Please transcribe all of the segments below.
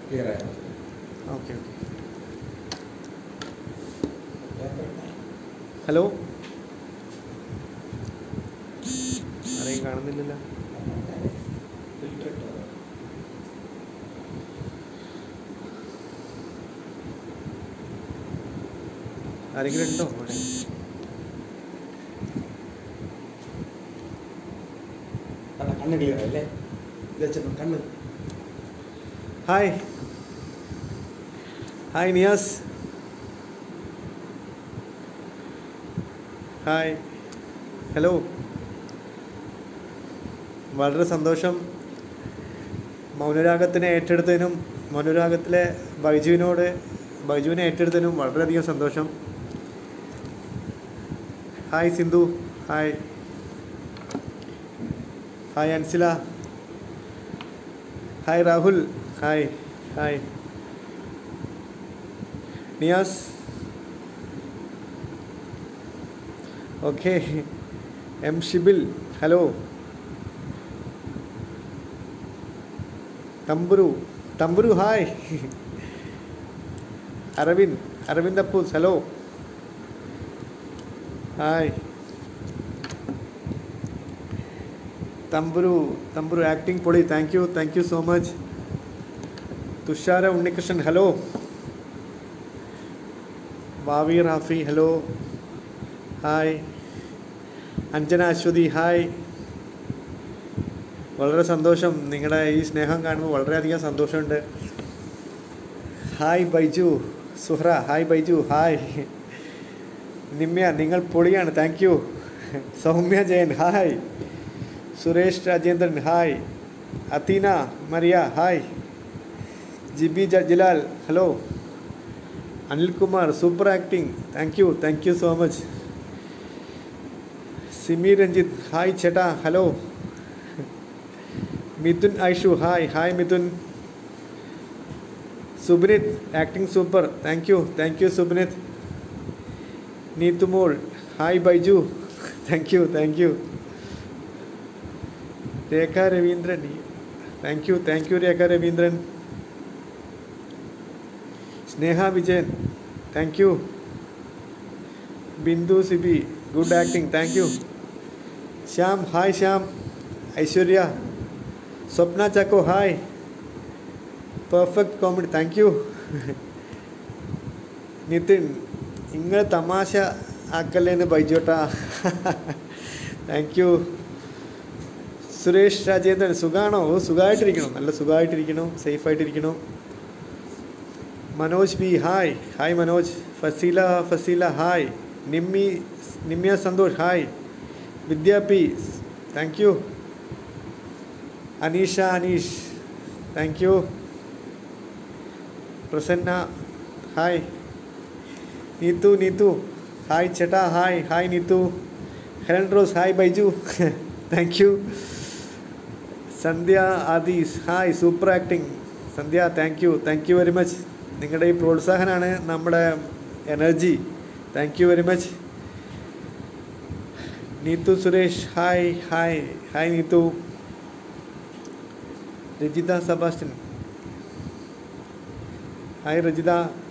Clear ആയോ okay okay hello ആരെയും കാണുന്നില്ലല്ലോ ഫിൽറ്റർ ഇട്ടോ ആരെങ്കിലും ഉണ്ടോ അവിടെ കണ്ണ് കണ്ണ് ക്ലിയർ ആയില്ലേ ഇത് വെച്ചോ കണ്ണ് hi hi Niyas hi hello വളരെ സന്തോഷം മൗനരാഗത്തിനെ ഏറ്റെടുത്തതിനും മൗനരാഗത്തിലെ ബൈജുവിനോട് ബൈജുവിനെ ഏറ്റെടുത്തതിനും വളരെയധികം സന്തോഷം hi Sindhu hi hi Ansila hi Rahul hi hi Niyas okay M Shibil hello Thamburu Thamburu hi Aravind Aravind Appus hello hi Thamburu Thamburu acting പൊളി thank you thank you so much Thushara Unnikrishnan hello Bhavi Rafi hello hi Anjana Aswathy hi വളരെ സന്തോഷം നിങ്ങളുടെ ഈ സ്നേഹം കാണുമ്പോൾ വളരെയധികം സന്തോഷമുണ്ട് hi Baiju Suhra hi Baiju hi Nimya നിങ്ങൾ പൊളിയാണ് thank you Soumya Jayan hi Suresh Rajendran hi Athina Maria hi Jibi ജ- Jalal hello Anilkumar super acting thank you thank you so much Simi Ranjith hi ചേട്ടാ hello Mithun Aishu hi hi Mithun Subinith acting super thank you thank you Subinith Neethumol hi Baiju thank you thank you Rekha Raveendran thank you thank you Rekha Raveendran Sneha Vijayan thank you Bindu Sibi good acting thank you Shyam hi Shyam Aishwarya Swapna Chacko hi perfect comedy thank you Nithin നിങ്ങൾ തമാശ ആക്കല്ലേന്ന് ബൈജോട്ടാ thank you Suresh Rajendran സുഖാണോ ഓ സുഖമായിട്ടിരിക്കണം നല്ല സുഖമായിട്ടിരിക്കണം സേഫായിട്ടിരിക്കണം Manoj B hi hi Manoj Faseela Faseela hi Nimmi Nimya Santhosh hi Vidya P thank you Aneesha Aneesh thank you Prasanna hi Neethu Neethu hi ചേട്ടാ hi hi Neethu Helen Rose hi Baiju thank you Sandhya Adees hi super acting Sandhya thank you thank you very much നിങ്ങളുടെ ഈ പ്രോത്സാഹനമാണ് നമ്മുടെ energy thank you very much Neethu Suresh hi hi hi Neethu Rajitha Sebastian hi Rajitha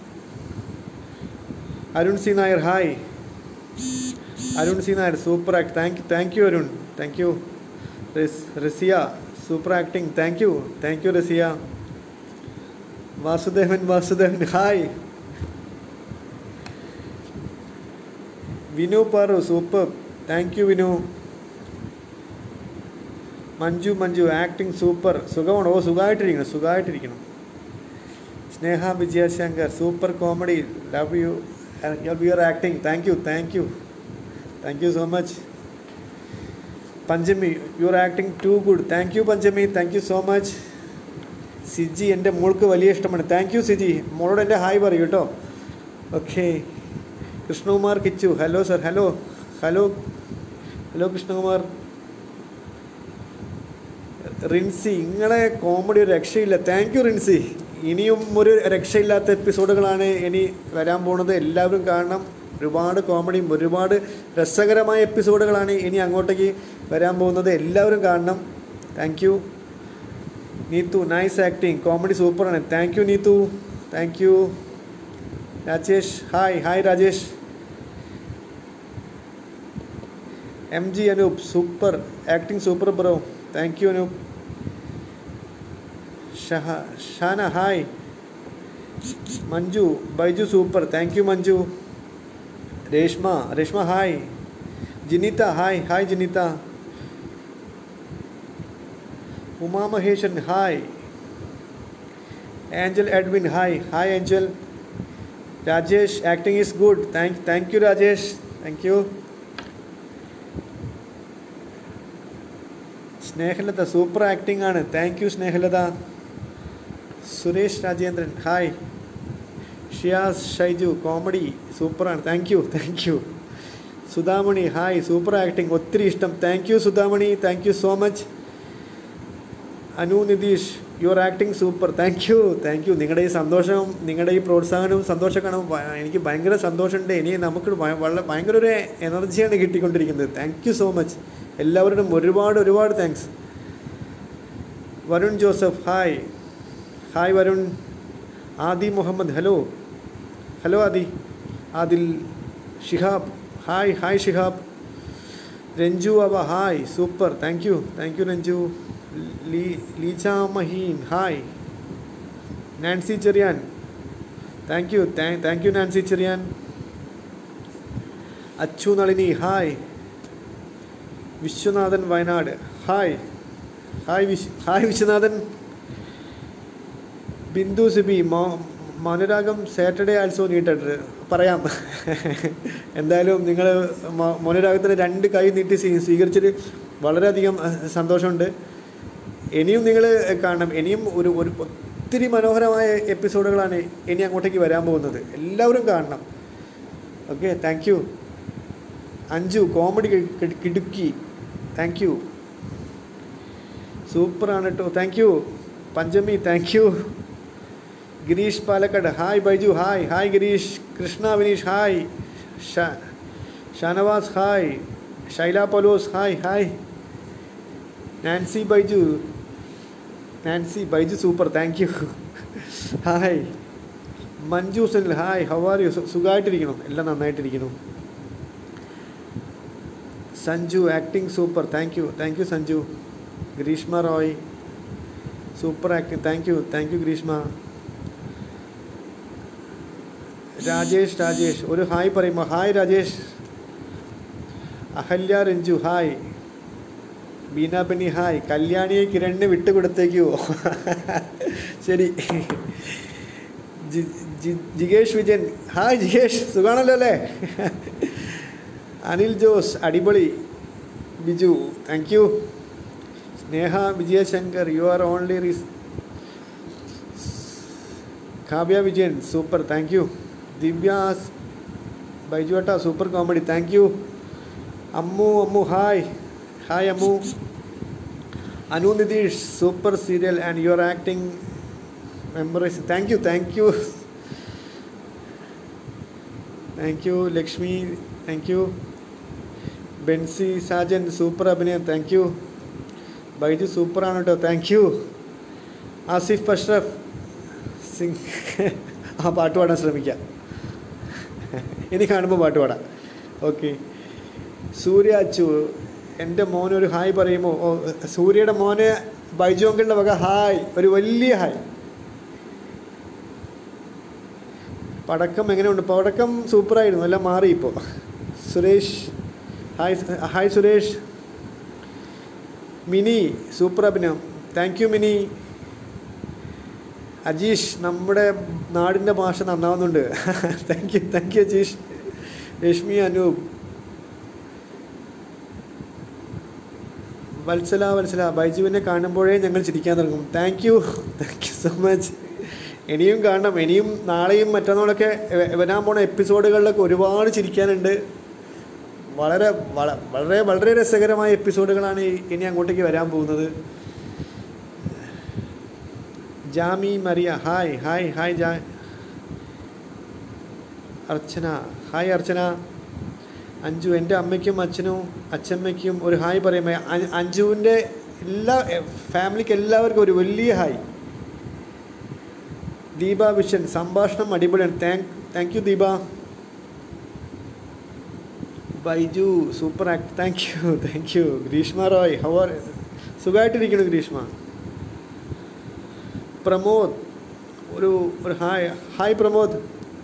Arun C Nair hi Arun C Nair super act thank thank you Arun thank you Rasiya super acting thank you thank you Rasiya Vasudevan Vasudevan hi Vinu Paru super thank you Vinu Manju Manju acting super സുഖമാണ് ഓ സുഖമായിട്ടിരിക്കണം സുഖമായിട്ടിരിക്കണം Sneha Vijayashankar super comedy love you your acting thank you thank you thank you so much Panchami your acting too good thank you Panchami thank you so much Siji എൻ്റെ മോൾക്ക് വലിയ ഇഷ്ടമാണ് thank U Siji മോളോട് എൻ്റെ ഹായ് പറയൂ കേട്ടോ okay Krishnakumar Kichu hello sir hello hello hello Krishnakumar Rincy നിങ്ങളെ comedy ഒരു രക്ഷയില്ല താങ്ക് യു റിൻസി ഇനിയും ഒരു രക്ഷയില്ലാത്ത എപ്പിസോഡുകളാണ് ഇനി വരാൻ പോകുന്നത് എല്ലാവരും കാണണം ഒരുപാട് കോമഡിയും ഒരുപാട് രസകരമായ എപ്പിസോഡുകളാണ് ഇനി അങ്ങോട്ടേക്ക് വരാൻ പോകുന്നത് എല്ലാവരും കാണണം thank you Neethu nice acting comedy സൂപ്പറാണ് thank you Neethu thank you Rajesh hi hi Rajesh M G Anoop super acting super bro thank you Anoop ഷഹ Shana hi Manju Baiju super thank you Manju Reshma Reshma hi Jinitha hi hi Jinitha Uma Maheshan hi Anchal Edwin hi hi Anchal Rajesh acting is good thank thank you Rajesh thank you Snehalatha super acting ആണ് thank you Snehalatha Suresh Rajendran hi Shiyas Shaiju comedy സൂപ്പറാണ് thank you thank you Sudhamani hi super acting ഒത്തിരി ഇഷ്ടം thank you Sudhamani thank you so much Anu Nitheesh your acting super thank you thank you നിങ്ങളുടെ ഈ സന്തോഷവും നിങ്ങളുടെ ഈ പ്രോത്സാഹനവും സന്തോഷമാണ് എനിക്ക് ഭയങ്കര സന്തോഷമുണ്ട് ഇനി നമുക്ക് ഭയ- വളരെ ഭയങ്കര ഒരു എനർജിയാണ് കിട്ടിക്കൊണ്ടിരിക്കുന്നത് താങ്ക് യു സോ മച്ച് എല്ലാവരോടും ഒരുപാട് ഒരുപാട് thanks Varun Joseph hi hi Varun Adi Muhammad hello hello Adi Adil Shihab hi hi Shihab Ranju അവ hi super thank you thank you Ranju ലീ Leeja Maheen hi Nancy Cheriyan thank you thank you Nancy Cheriyan Achu Nalini hi Viswanathan Wayanad hi hi വിശ് ഹായ് വിശ്വനാഥൻ ബിന്ദു സിബി മോ മൗനരാഗം സാറ്റർഡേ ആൾസോ നീട്ടഡ് പറയാം എന്തായാലും നിങ്ങൾ മൗനരാഗത്തിന് രണ്ട് കൈ നീട്ടി സ്വീ- സ്വീകരിച്ചിട്ട് വളരെയധികം അഹ്, സന്തോഷമുണ്ട് ഇനിയും നിങ്ങൾ കാണണം ഇനിയും ഒരു ഒരു ഒത്തിരി മനോഹരമായ എപ്പിസോഡുകളാണ് ഇനി അങ്ങോട്ടേക്ക് വരാൻ പോകുന്നത് എല്ലാവരും കാണണം okay thank you Anju comedy കിടുക്കി താങ്ക് യു സൂപ്പറാണ് കേട്ടോ thank you Panchami thank you Girish Palakkad hi Baiju hi hi Girish Krishna Vineesh hi ഷ Shanavas hi Shaila Paulose hi hi Nancy Baiju Nancy Baiju super thank you hi Manju Sunil hi how are you സുഖമായിട്ടിരിക്കണം എല്ലാം നന്നായിട്ടിരിക്കണം Sanju acting super thank you thank you Sanju Greeshma Roy super acting thank you thank you Greeshma Rajesh Rajesh ഒരു hi പറയുമ്പോൾ hi Rajesh Ahalya Ranju hi Beena ബനി hi കല്യാണിയെ കിരണിന് വിട്ടുകൊടുത്തേക്കോ ശരി G- G- ജിഗേഷ് Vijayan hi ജിഗേഷ് സുഖാണല്ലോ അല്ലേ അനിൽ ജോസ് അടിപൊളി Biju thank you Sneha Vijayasankar you are only Riis Kavya Vijayan super thank U Divya's ബൈജുവേട്ട super comedy thank U Ammu Ammu hi hi Ammu Anu Nitish super serial and you are acting memorise thank you thank you thank you Lakshmi thank you Bency Sajan super അഭിനയം thank you Baiju സൂപ്പറാണ് കേട്ടോ thank you Asif Ashraf sing ആ പാട്ട് പാടാൻ ശ്രമിക്കാം ഇനി കാണുമ്പോൾ പാട്ട് പാടാം ഓക്കെ സൂര്യ അച്ചു എൻ്റെ മോനൊരു ഹായ് പറയുമോ ഓ സൂര്യയുടെ മോന് ബൈജു അങ്കിളിൻ്റെ വക ഹായ് ഒരു വലിയ ഹായ് പടക്കം എങ്ങനെയുണ്ട് പടക്കം സൂപ്പറായിരുന്നു എല്ലാം മാറി ഇപ്പോൾ Suresh hi hi Suresh Mini super അഭിനയം താങ്ക് യു മിനി അജീഷ് നമ്മുടെ നാടിൻ്റെ ഭാഷ നന്നാവുന്നുണ്ട് thank you thank you Ajeesh Reshmi Anoop Vatsala Vatsala ബൈജുവിനെ കാണുമ്പോഴേ ഞങ്ങൾ ചിരിക്കാൻ തുടങ്ങും thank you thank you so much ഇനിയും കാണണം ഇനിയും നാളെയും മറ്റന്നാളൊക്കെ വ- വരാൻ പോണ എപ്പിസോഡുകളിലൊക്കെ ഒരുപാട് ചിരിക്കാനുണ്ട് വളരെ വള- വളരെ വളരെ രസകരമായ എപ്പിസോഡുകളാണ് ഈ- ഇനി അങ്ങോട്ടേക്ക് വരാൻ പോകുന്നത് Jami Maria hi hi hi ജാ അർച്ചന ഹായ് അർച്ചന അഞ്ജു എൻ്റെ അമ്മയ്ക്കും അച്ഛനും അച്ഛമ്മയ്ക്കും ഒരു ഹായ് പറയുമ്പോൾ അഞ്ജുവിൻ്റെ എല്ലാ ഫാമിലിക്ക് എല്ലാവർക്കും ഒരു വലിയ ഹായ് ദീപ വിഷൻ സംഭാഷണം അടിപൊളിയാണ് thank thank you Deepa Baiju super act thank you thank you Greeshma Roy how are സുഖമായിട്ടിരിക്കുന്നു ഗ്രീഷ്മ പ്രമോദ് ഒരു ഒരു hi hi Pramod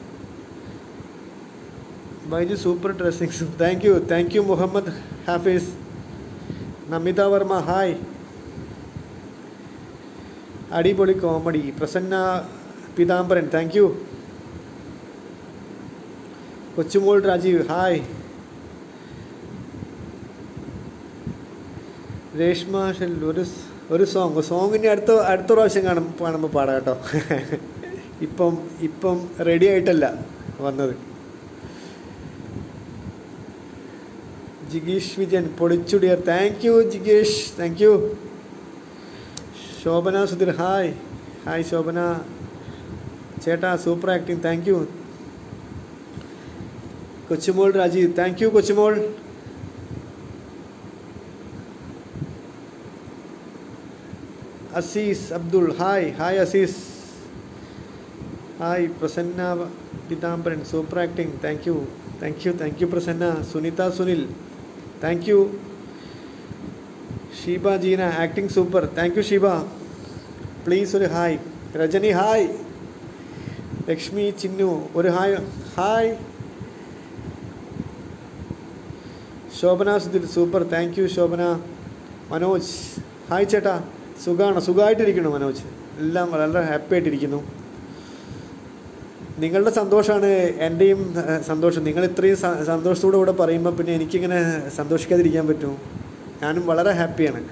Baiju super dressing thank you thank you Muhammad Hafeez Namitha Varma hi അടിപൊളി comedy Prasanna Peethambaran thank you Kochumol Rajeev hi Reshma ഷെൽ ഒരു സ്- ഒരു സോങ് സോങ്ങിൻ്റെ അടുത്ത അടുത്ത പ്രാവശ്യം കാണും കാണുമ്പോൾ പാടാം കേട്ടോ ഇപ്പം ഇപ്പം റെഡി ആയിട്ടല്ല വന്നത് ജിഗീഷ് വിജയൻ പൊളിച്ചുടിയർ താങ്ക് യു ജിഗേഷ് thank you Shobhana Sudheer hi hi Shobhana ചേട്ടാ super acting thank you Kochumol Rajeev thank you Kochumol Azeez Abdul hi hi Azeez hi Prasanna Peethambaran super acting thank you thank you thank you Prasanna Sunitha Sunil thank you Sheeba Jeena acting super thank you Sheeba please ഒരു hi Rajani hi Lakshmi Chinnu ഒരു hi hi Shobhana Sudheer super thank you Shobhana Manoj hi ചേട്ടാ സുഖമാണ് സുഖമായിട്ടിരിക്കുന്നു മനോജ് എല്ലാം വളരെ happy ആയിട്ടിരിക്കുന്നു നിങ്ങളുടെ സന്തോഷമാണ് എൻ്റെയും ഏഹ്, സന്തോഷം നിങ്ങൾ ഇത്രയും സ- സന്തോഷത്തോടെ കൂടെ പറയുമ്പോൾ പിന്നെ എനിക്കിങ്ങനെ സന്തോഷിക്കാതിരിക്കാൻ പറ്റുമോ ഞാനും വളരെ ഹാപ്പിയാണ്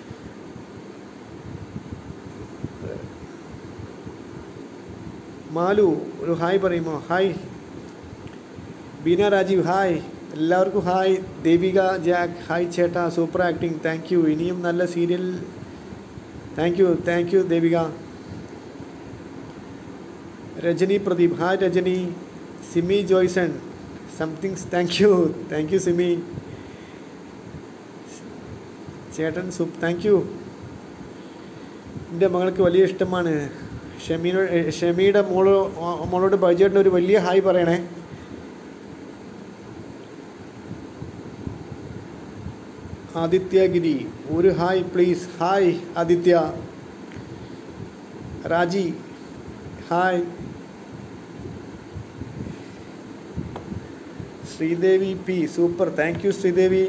മാലു ഒരു ഹായ് പറയുമോ ഹായ് ബീന രാജീവ് ഹായ് എല്ലാവർക്കും ഹായ് ദേവിക ജാക്ക് ഹായ് ചേട്ടാ സൂപ്പർ ആക്ടിങ് താങ്ക് യു ഇനിയും നല്ല serial thank you thank you Devika Rajani Pradeep hi Rajani Simi Joyson somethings thank you thank you Simi ചേട്ടൻ സൂപ്പ് താങ്ക് യു എൻ്റെ മകൾക്ക് വലിയ ഇഷ്ടമാണ് ഷമീനോ ഷമിയുടെ മോളോ മോളോട് ബൈജേട്ടൻ ഒരു വലിയ ഹായ് പറയണേ ആദിത്യഗിരി ഒരു hi please hi Aditya Raji hi Sreedevi P super thank you Sreedevi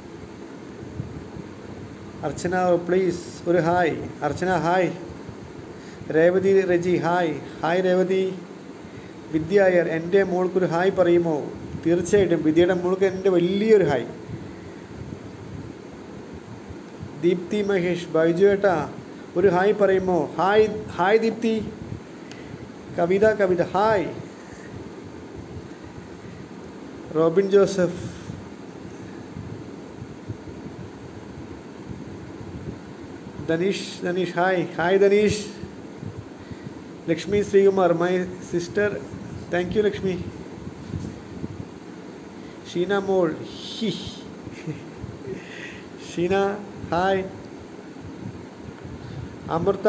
Archana please ഒരു hi Archana hi Revathi Reji hi hi Revathi Vidya Iyer എൻ്റെ മോൾക്കൊരു ഹായ് പറയുമോ തീർച്ചയായിട്ടും വിദ്യയുടെ മോൾക്ക് എൻ്റെ വലിയൊരു ഹായ് ദീപ്തി മഹേഷ് ബൈജു ഏട്ടാ ഒരു ഹായ് പറയുമോ hi hi Deepthi Kavitha Kavitha hi Robin Joseph Dhaneesh Dhaneesh hi hi Dhaneesh Lakshmi Sreekumar my sister thank you Lakshmi Sheena മോൾ hi Sheena hi Amritha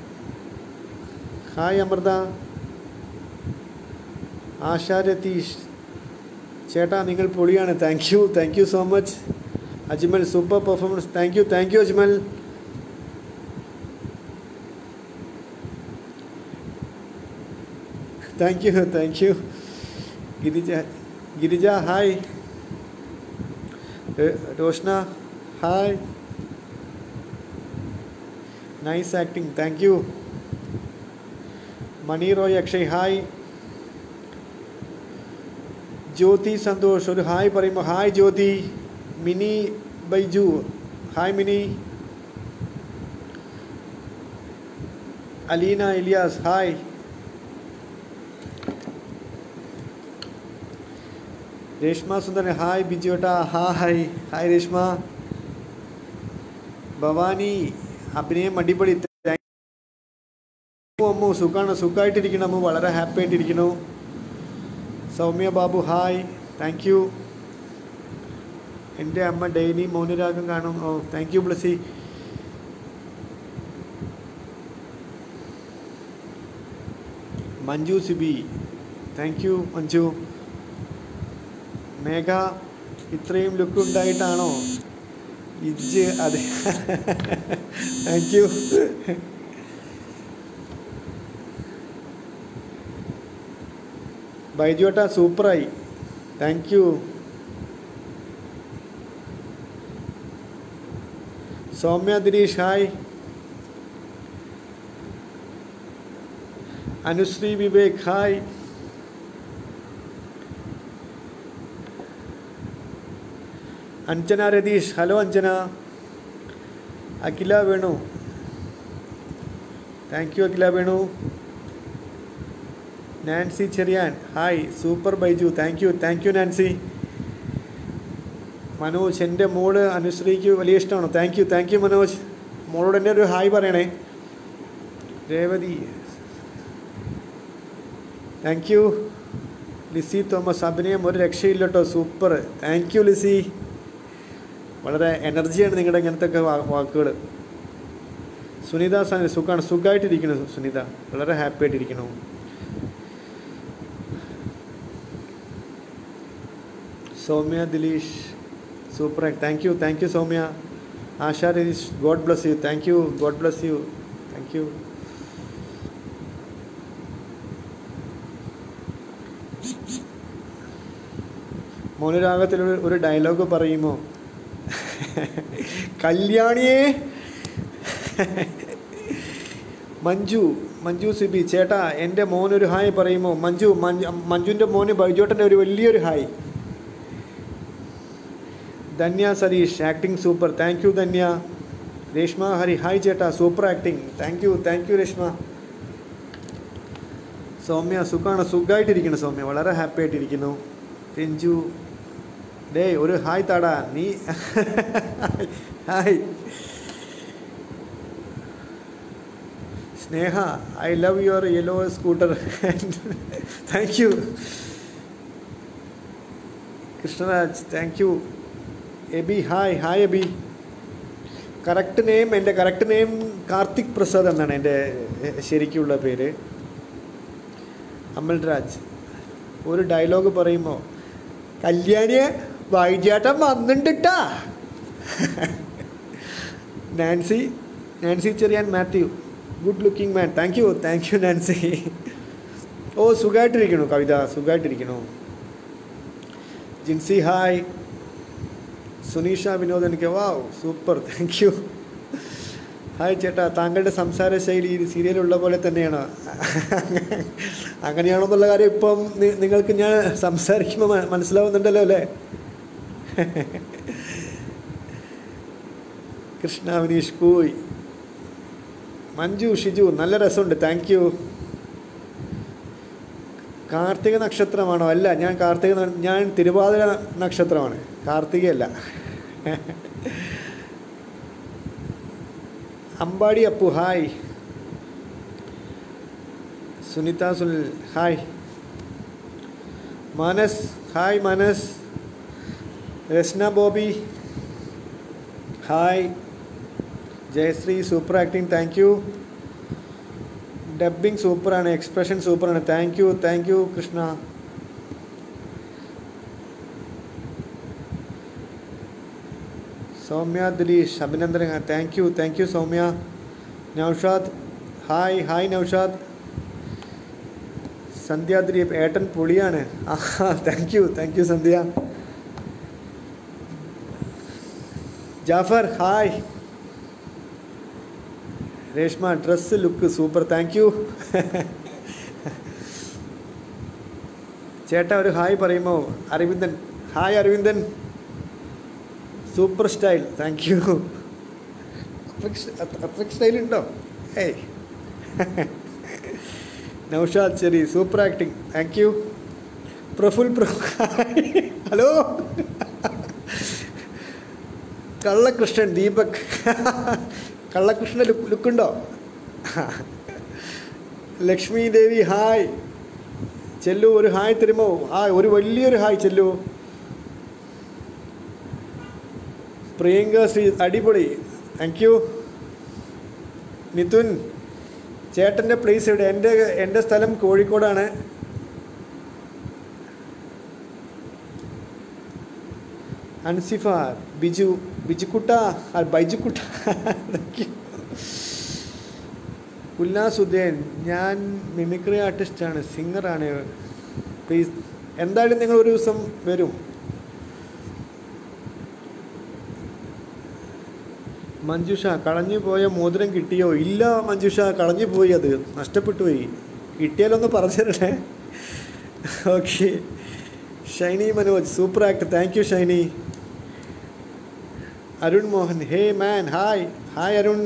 hi Amritha Asha Ratheesh ചേട്ടാ നിങ്ങൾ പൊളിയാണ് thank you thank you so much Ajmal super performance thank you thank you Ajmal thank you thank you Girija Girija hi Roshna hi nice acting thank you Mani Roy Akshay hi Jyothi Santhosh ഒരു hi പറയുമ്പോൾ hi Jyothi Mini Baiju hi Mini Aleena Iliyas hi Reshma Sundaran hi ബിജുട്ടാ hi hi Reshma Bhavani അഭിനയം അടിപൊളി Thank you, Ammu സുഖമാണ് സുഖമായിട്ടിരിക്കണം അമ്മു വളരെ happy ആയിട്ടിരിക്കുന്നു Soumya Babu hi thank you എൻ്റെ അമ്മ ഡെയിലി മൗനരാഗം കാണും ഓ thank you Blessy Manju Sibi thank you Manju Megha ഇത്രയും ലുക്ക് ഉണ്ടായിട്ടാണോ ഇജ്ജ് അതെ താങ്ക് യു ബൈജുവേട്ടാ സൂപ്പറായി thank you Soumya Dineesh hi Anusree Vivek hi Anjana Ratheesh hello Anjana Akhila Venu thank you Akhila Venu Nancy Cherian hi super Baiju thank you thank you Nancy Manoj എൻ്റെ മോള് അനുശ്രീക്ക് വലിയ ഇഷ്ടമാണ് thank you thank you Manoj മോളോട് എന്നെ ഒരു ഹായ് പറയണേ Revathi thank you Lissy Thomas അഭിനയം ഒരു രക്ഷയില്ല കേട്ടോ സൂപ്പർ താങ്ക് യു ലിസി വളരെ എനർജിയാണ് നിങ്ങളുടെ ഇങ്ങനത്തെ ഒക്കെ വാക്കുകൾ സുനിത സ- സുഖാണ് സുഖമായിട്ടിരിക്കുന്നു സുനിത വളരെ ഹാപ്പി ആയിട്ടിരിക്കണു Soumya Dileesh super thank you thank you Soumya Asha Ratheesh God bless you thank you God bless you thank you മൗനരാഗത്തിൽ ഒരു- ഒരു ഡയലോഗ് പറയുമോ കല്യാണിയേ മഞ്ജു മഞ്ജു സിബി ചേട്ടാ എൻ്റെ മോനൊരു ഹായ് പറയുമോ മഞ്ജു മഞ്ജു മഞ്ജുവിൻ്റെ മോന് ബൈജോട്ടൻ്റെ ഒരു വലിയൊരു hi Dhanya Satheesh acting super thank you Dhanya Reshma Hari hi ചേട്ടാ super acting thank you thank you Reshma Soumya സുഖമാണ് സുഖമായിട്ടിരിക്കുന്നു സൗമ്യ വളരെ ഹാപ്പി ആയിട്ടിരിക്കുന്നു രഞ്ജു ഡേ ഒരു ഹായ് താടാ നീ hi Sneha I love your yellow scooter thank you Krishnaraj thank you Aby hi hi Aby correct name എൻ്റെ കറക്റ്റ് നെയിം കാർത്തിക് പ്രസാദ് എന്നാണ് എൻ്റെ എ- ശരിക്കുള്ള പേര് അമൽ രാജ് ഒരു ഡയലോഗ് പറയുമ്പോൾ കല്യാണിയെ വൈചേട്ടൻ വന്നിട്ടാ Nancy Nancy Cherian Mathew good looking man thank you thank you Nancy ഓ സുഖമായിട്ടിരിക്കണു കവിത സുഖമായിട്ടിരിക്കണു ജിൻസി ഹായ് സുനീഷ വിനോദ് എനിക്ക് wow super thank you hi ചേട്ടാ താങ്കളുടെ സംസാര ശൈലി ഈ സീരിയലുള്ള പോലെ തന്നെയാണോ അങ്ങനെയാണോ എന്നുള്ള കാര്യം ഇപ്പം നി- നിങ്ങൾക്ക് ഞാൻ സംസാരിക്കുമ്പോൾ മ- മനസ്സിലാവുന്നുണ്ടല്ലോ അല്ലേ കൃഷ്ണ വിനീഷ് കൂയ് മഞ്ജു ഷിജു നല്ല രസമുണ്ട് താങ്ക് യു കാർത്തിക നക്ഷത്രമാണോ അല്ല ഞാൻ കാർത്തിക ന- ഞാൻ തിരുവാതിര നക്ഷത്രമാണ് കാർത്തികയല്ല Ambadi Appu hi Sunitha Sunil hi Manas hi Manas Rasna Bobby hi Jayasree super acting thank you dubbing സൂപ്പറാണ് എക്സ്പ്രഷൻ സൂപ്പറാണ് thank you thank you Krishna Soumya Dileesh അഭിനന്ദനങ്ങൾ thank you thank you Soumya Noushad hi hi Noushad Sandhya Dileep ഏട്ടൻ പൊളിയാണ് ആ thank you thank you Sandhya Jafar hi Reshma dress look super thank you ചേട്ടാ ഒരു hi പറയുമോ Aravindan hi Aravindan super style thank you അത്രയ്ക്ക് സ്റ്റൈൽ ഉണ്ടോ ഏയ് നൗഷാദ് ശരി super acting thank you Praful Prabhu hello കള്ളകൃഷ്ണൻ ദീപക് കള്ളകൃഷ്ണ ലുക്ക് ലുക്കുണ്ടോ ലക്ഷ്മി ദേവി ഹായ് ചെല്ലു ഒരു ഹായ് തരുമോ ആ ഒരു വലിയൊരു ഹായ് ചെല്ലു പ്രിയങ്ക ശ്രീ അടിപൊളി താങ്ക് യു മിഥുൻ ചേട്ടൻ്റെ പ്ലേസ് എവിടെ എൻ്റെ എൻ്റെ സ്ഥലം കോഴിക്കോടാണ് അൻസിഫ ബിജു ബിജുക്കുട്ട ആ, ബൈജുക്കുട്ട Thank you. ഉല്ലാസ് ഉദയൻ ഞാൻ മിമിക്രി ആർട്ടിസ്റ്റാണ് സിംഗറാണ് പ്ലീസ് എന്തായാലും നിങ്ങൾ ഒരു ദിവസം വരും മഞ്ജുഷ കളഞ്ഞു പോയ മോതിരം കിട്ടിയോ ഇല്ല മഞ്ജുഷ കളഞ്ഞു പോയി അത് നഷ്ടപ്പെട്ടു പോയി കിട്ടിയാലൊന്ന് പറഞ്ഞു തരണേ okay Shiny Manoj super act thank you Shiny Arun Mohan hey man hi hi Arun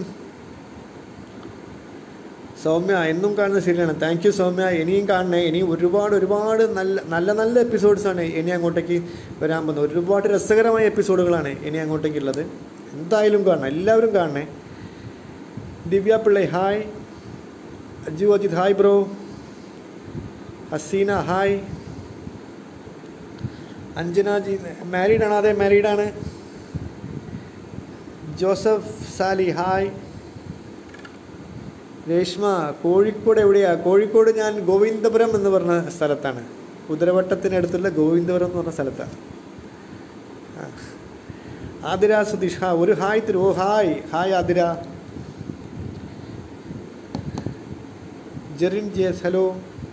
Soumya എന്നും കാണുന്ന ശരിയാണ് താങ്ക് യു സൗമ്യ ഇനിയും കാണണേ ഇനിയും ഒരുപാട് ഒരുപാട് നല്ല നല്ല നല്ല എപ്പിസോഡ്സാണ് ഇനി അങ്ങോട്ടേക്ക് വരാൻ പോകുന്നത് ഒരുപാട് രസകരമായ എപ്പിസോഡുകളാണ് ഇനി അങ്ങോട്ടേക്കുള്ളത് എന്തായാലും കാണണം എല്ലാവരും കാണണേ Divya Pillai hi Aju Ajith hi bro Haseena hi Anjana ji മാരീഡാണ് അതെ മാരീഡാണ് Joseph Sally hi Reshma Kozhikode എവിടെയാ കോഴിക്കോട് ഞാൻ ഗോവിന്ദപുരം എന്ന് പറഞ്ഞ സ്ഥലത്താണ് കുതിരവട്ടത്തിനടുത്തുള്ള ഗോവിന്ദപുരം എന്ന് പറഞ്ഞ സ്ഥലത്താണ് ആ. ആതിര സുധീഷ് ഹാ ഒരു ഹായ് തരൂ ഓ ഹായ് ഹായ് ആതിര ജെറിൻ ജേസ് ഹലോ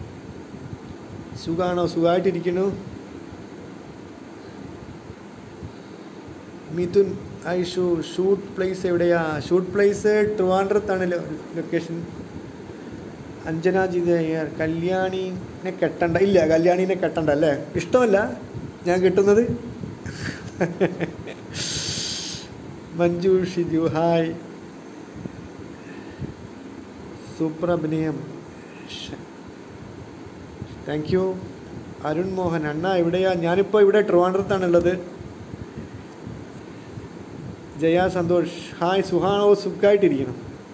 സുഖാണോ സുഖമായിട്ടിരിക്കുന്നു മിഥുൻ ഐഷു ഷൂട്ട് പ്ലേസ് എവിടെയാ ഷൂട്ട് പ്ലേസ് ട്രിവാൻഡ്രത്താണ് ലൊ- ലൊക്കേഷൻ അഞ്ജന ജിതയ്യർ കല്യാണിനെ കെട്ടണ്ട ഇല്ല കല്യാണിനെ കെട്ടണ്ട അല്ലേ ഇഷ്ടമല്ല ഞാൻ കിട്ടുന്നത് മഞ്ജു ഷിജു ഹായ് സൂപ്പർ അഭിനയം താങ്ക് യു അരുൺ മോഹൻ അണ്ണ എവിടെയാ ഞാനിപ്പോൾ ഇവിടെ ട്രിവാൻഡ്രത്താണുള്ളത് ജയ സന്തോഷ് ഹായ് സുഹാണോ സുഖമായിട്ടിരിക്കണം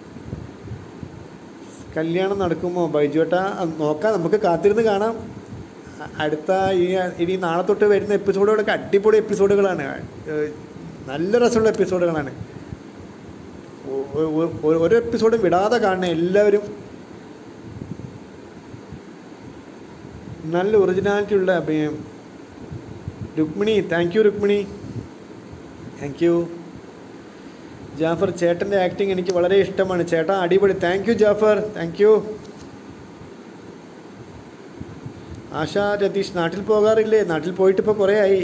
കല്യാണം നടക്കുമോ ബൈജുവേട്ടാ അത് നോക്കാം നമുക്ക് കാത്തിരുന്ന് കാണാം അ- അടുത്ത ഈ ഇനി നാളെ തൊട്ട് വരുന്ന എപ്പിസോഡുകളൊക്കെ അടിപൊളി എപ്പിസോഡുകളാണ് ഏഹ് നല്ല രസമുള്ള എപ്പിസോഡുകളാണ് ഒ- ഒ- ഒ- ഒരു എപ്പിസോഡും വിടാതെ കാണണേ എല്ലാവരും നല്ല ഒറിജിനാലിറ്റി ഉള്ള അഭിനയം Rukmini thank you Rukmini thank you Jafar ചേട്ടൻ്റെ ആക്ടിങ് എനിക്ക് വളരെ ഇഷ്ടമാണ് ചേട്ടാ അടിപൊളി thank you Jafar thank you Asha Ratheesh നാട്ടിൽ പോകാറില്ലേ നാട്ടിൽ പോയിട്ട് ഇപ്പോൾ കുറേ ആയി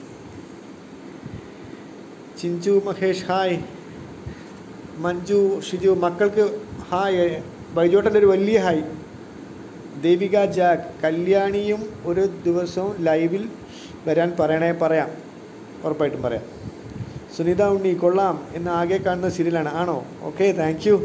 ചിഞ്ചു മഹേഷ് ഹായ് മഞ്ജു ഷിജു മക്കൾക്ക് ഹായ് ബൈജോട്ടൻ്റെ ഒരു വലിയ ഹായ് ദേവിക ജാക്ക് കല്യാണിയും ഒരു ദിവസവും ലൈവിൽ വരാൻ പറയണേ പറയാം ഉറപ്പായിട്ടും പറയാം സുനിത ഉണ്ണി കൊള്ളാം എന്ന് ആകെ കാണുന്ന സീരിയലാണ് ആണോ okay thank you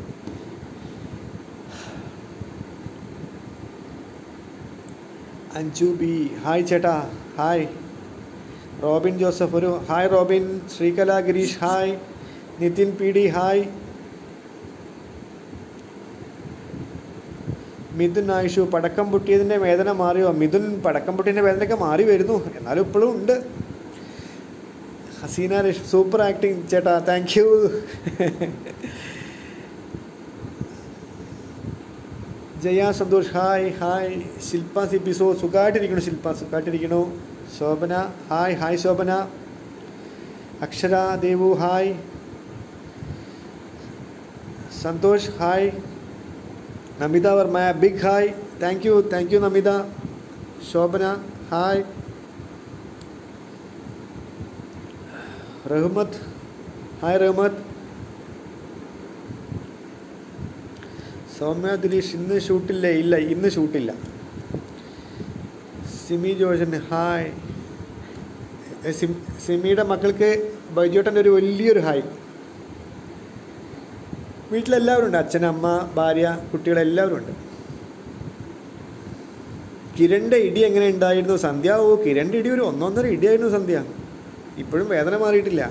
Anju B hi ചേട്ടാ ഹായ് റോബിൻ ജോസഫ് ഒരു hi Robin Sreekala Girish hi Nithin P D hi Mithun Ayishu പടക്കം പൊട്ടിയതിൻ്റെ വേദന മാറിയോ മിഥുൻ പടക്കം പൊട്ടിയതിൻ്റെ വേദനയൊക്കെ മാറി വരുന്നു എന്നാലും ഇപ്പോഴും ഉണ്ട് ഹസീന രഷ് സൂപ്പർ ആക്ടിങ് ചേട്ടാ thank you Jaya Santhosh hi hi Shilpa സിപ്പിസോ സുഖമായിട്ടിരിക്കണു ശില്പ സുഖമായിട്ടിരിക്കണു Shobhana hi hi Shobhana Akshara Devu hi Santhosh hi Namitha Varma big hi thank you thank you Namitha Shobhana hi Rahmath hi Rahmath Soumya Dileesh ഇന്ന് ഷൂട്ടില്ലേ ഇല്ല ഇന്ന് ഷൂട്ടില്ല സിമി ജോഷൻ ഹായ് എ, സിം സിമിയുടെ മക്കൾക്ക് ബൈജോട്ടൻ്റെ ഒരു വലിയൊരു ഹായ് വീട്ടിലെല്ലാവരും ഉണ്ട് അച്ഛൻ അമ്മ ഭാര്യ കുട്ടികളെല്ലാവരും ഉണ്ട് കിരണിൻ്റെ ഇടി എങ്ങനെ ഉണ്ടായിരുന്നു സന്ധ്യ ഓ കിരണിൻ്റെ ഇടി ഒരു ഒന്നൊന്നര ഇടിയായിരുന്നു സന്ധ്യ ഇപ്പോഴും വേദന മാറിയിട്ടില്ല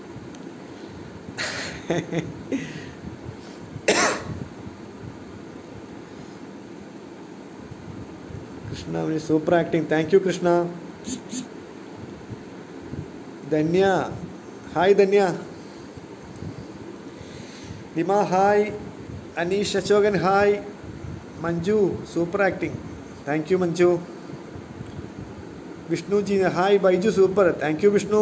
Krishna super acting thank you Krishna Dhanya hi Dhanya Lima hi Aneesh Ashokan hi Manju super acting thank you Manju Vishnu ji hi Baiju super thank you Vishnu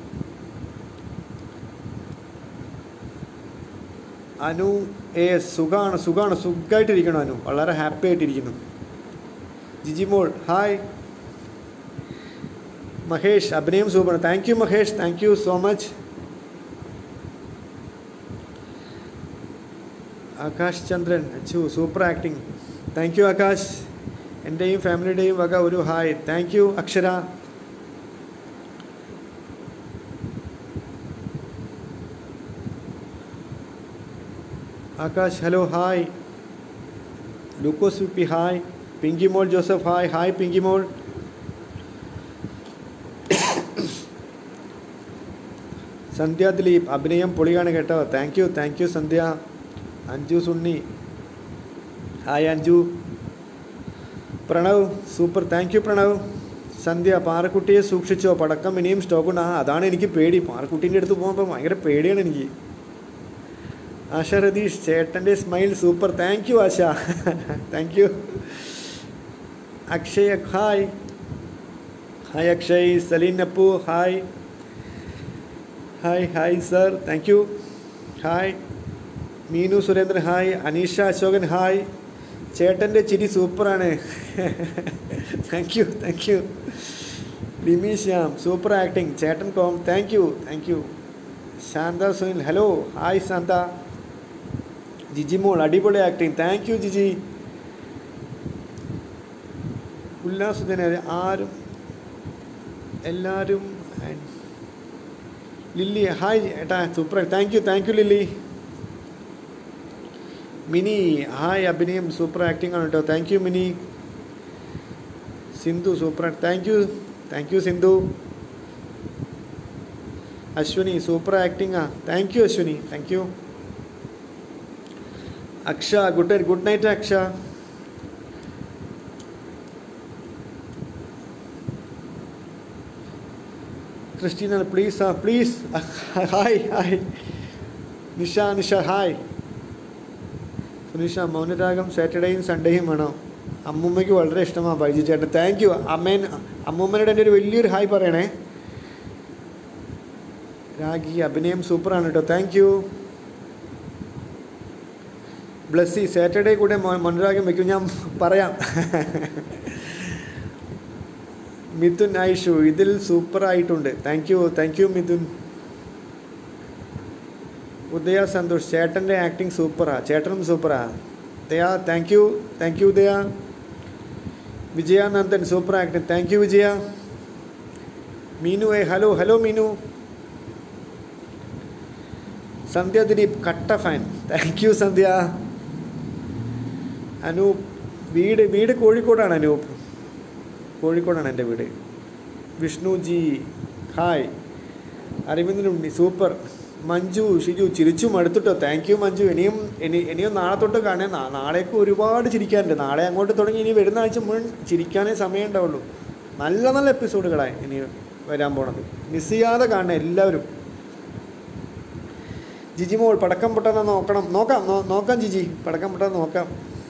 Anu A സുഖാണ് സുഖാണ് സുഖമായിട്ടിരിക്കണം അനു വളരെ ഹാപ്പി ആയിട്ടിരിക്കുന്നു ജിജിമോൾ ഹായ് മഹേഷ് അഭിനയം super thank you Mahesh thank you so much Akash Chandran Achu super acting thank you Akash എൻ്റെയും ഫാമിലിയുടെയും വക ഒരു hi thank you Akshara Akash hello hi Lukose വിപ്പി ഹായ് പിങ്കി മോൾ ജോസഫ് ഹായ് ഹായ് പിങ്കി മോൾ സന്ധ്യ ദിലീപ് അഭിനയം പൊളിയാണ് കേട്ടോ thank you thank you Sandhya Anju Sunny hi Anju Pranav super thank you Pranav Sandhya പാറക്കുട്ടിയെ സൂക്ഷിച്ചോ പടക്കം ഇനിയും സ്റ്റോക്ക് ഉണ്ട് ആ അതാണ് എനിക്ക് പേടി പാറക്കുട്ടീൻ്റെ അടുത്ത് പോകുമ്പോൾ ഭയങ്കര പേടിയാണ് എനിക്ക് ആശ രതീഷ് ചേട്ടൻ്റെ smile super thank you Asha thank you Akshay hi hi Akshay Saleen Appu hi hi hi sir thank you hi Meenu Surendran hi Aneesha Ashokan hi ചേട്ടൻ്റെ ചിരി സൂപ്പറാണ് thank you thank you Limi Shyam super acting ചേട്ടൻ കോം thank you thank you Shantha Sunil hello hi Shantha Jiji മോൾ അടിപൊളി ആക്ടിങ് താങ്ക് യു ജിജി ഉല്ലാസുദിന ആരും എല്ലാവരും and ലില്ലി ഹായ് ഏട്ടാ super thank you thank U Lily Mini hi അഭിനയം സൂപ്പർ ആക്ടിംഗ് ആണ് കേട്ടോ thank you Mini Sindhu super thank you thank you Sindhu Ashwini super acting ആ thank you Ashwini thank you Aksha good night good night Aksha Christina please ആ please hi hi Nisha Nisha hi Sunisha Mounaragam സാറ്റർഡേയും സൺഡേയും വേണോ അമ്മൂമ്മയ്ക്ക് വളരെ ഇഷ്ടമാണ് ബൈജു ചേട്ടൻ താങ്ക് യു അമ്മേൻ അമ്മൂമ്മനോട് എൻ്റെ ഒരു വലിയൊരു ഹായ് പറയണേ രാഗി അഭിനയം സൂപ്പറാണ് കേട്ടോ താങ്ക് യു ബ്ലസ്സി സാറ്റർഡേ കൂടെ മൊ- മൗനരാഗം വെക്കും ഞാൻ പറയാം മിഥുൻ ഐഷു ഇതിൽ സൂപ്പർ ആയിട്ടുണ്ട് thank you thank you Mithun Udaya Santhosh ചേട്ടൻ്റെ ആക്ടിങ് സൂപ്പറാ ചേട്ടനും സൂപ്പറാ Daya thank you thank you Udaya Vijayanandan super acting thank you Vijaya Meenu ഏ ഹലോ ഹലോ മീനു സന്ധ്യ ദിലീപ് കട്ട fan thank you Sandhya Anoop വീട് വീട് കോഴിക്കോടാണ് അനൂപ് കോഴിക്കോടാണ് എൻ്റെ വീട് വിഷ്ണു ജി ഹായ് അരവിന്ദനുണ്ണി സൂപ്പർ മഞ്ജു ഷിജു ചിരിച്ചു മടുത്തിട്ടോ താങ്ക് യു മഞ്ജു ഇനിയും ഇനി ഇനിയും നാളെ തൊട്ട് കാണേ നാ- നാളേക്ക് ഒരുപാട് ചിരിക്കാനുണ്ട് നാളെ അങ്ങോട്ട് തുടങ്ങി ഇനി വരുന്ന ആഴ്ച മുഴുവൻ ചിരിക്കാനേ സമയം ഉണ്ടാവുള്ളൂ നല്ല നല്ല എപ്പിസോഡുകളായി ഇനി വരാൻ പോണത് മിസ് ചെയ്യാതെ കാണണേ എല്ലാവരും ജിജി മോൾ പടക്കം പൊട്ടാൻ നോക്കണം നോക്കാം നോ- നോക്കാം ജിജി പടക്കം പൊട്ടാൻ നോക്കാം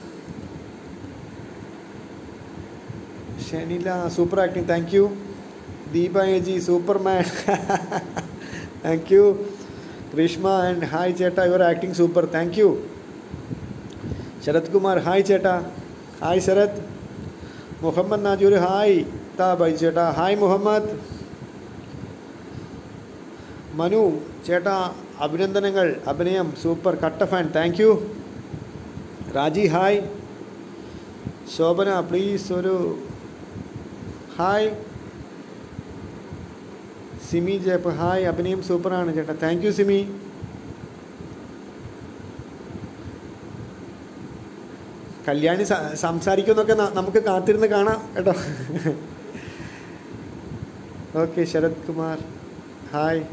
Shanila super acting thank you Deepa A G superman thank you Greeshma and hi ചേട്ടാ your acting super thank you Sarath Kumar hi ചേട്ടാ ഹായ് ശരത് മുഹമ്മദ് നാജൂർ ഹായ് താ ബൈ ചേട്ടാ ഹായ് മുഹമ്മദ് മനു ചേട്ടാ അഭിനന്ദനങ്ങൾ അഭിനയം സൂപ്പർ കട്ട fan thank you Raji hi Shobhana please ഒരു ഹായ് സിമി ജയപ്പ് ഹായ് അഭിനയം സൂപ്പറാണ് ചേട്ടാ താങ്ക് യു സിമി കല്യാണി സ- സംസാരിക്കുന്നൊക്കെ ന- നമുക്ക് കാത്തിരുന്ന് കാണാം കേട്ടോ ഓക്കെ ശരത് കുമാർ ഹായ്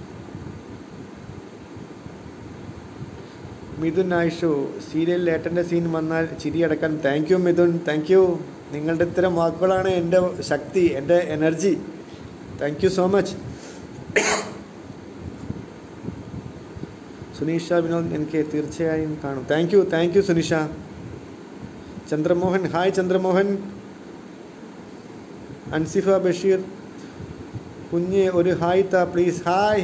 മിഥുൻ ആയിഷു സീരിയലിൽ ഏട്ടൻ്റെ സീൻ വന്നാൽ ചിരിയടക്കാൻ thank you Mithun thank you നിങ്ങളുടെ ഇത്തരം വാക്കുകളാണ് എൻ്റെ ശക്തി എൻ്റെ energy thank you so much Suneesha Vinod എനിക്ക് തീർച്ചയായും കാണും thank you thank you Sunisha Chandramohan hi Chandramohan Ansifa Basheer കുഞ്ഞ് ഒരു ഹായ് താ please hi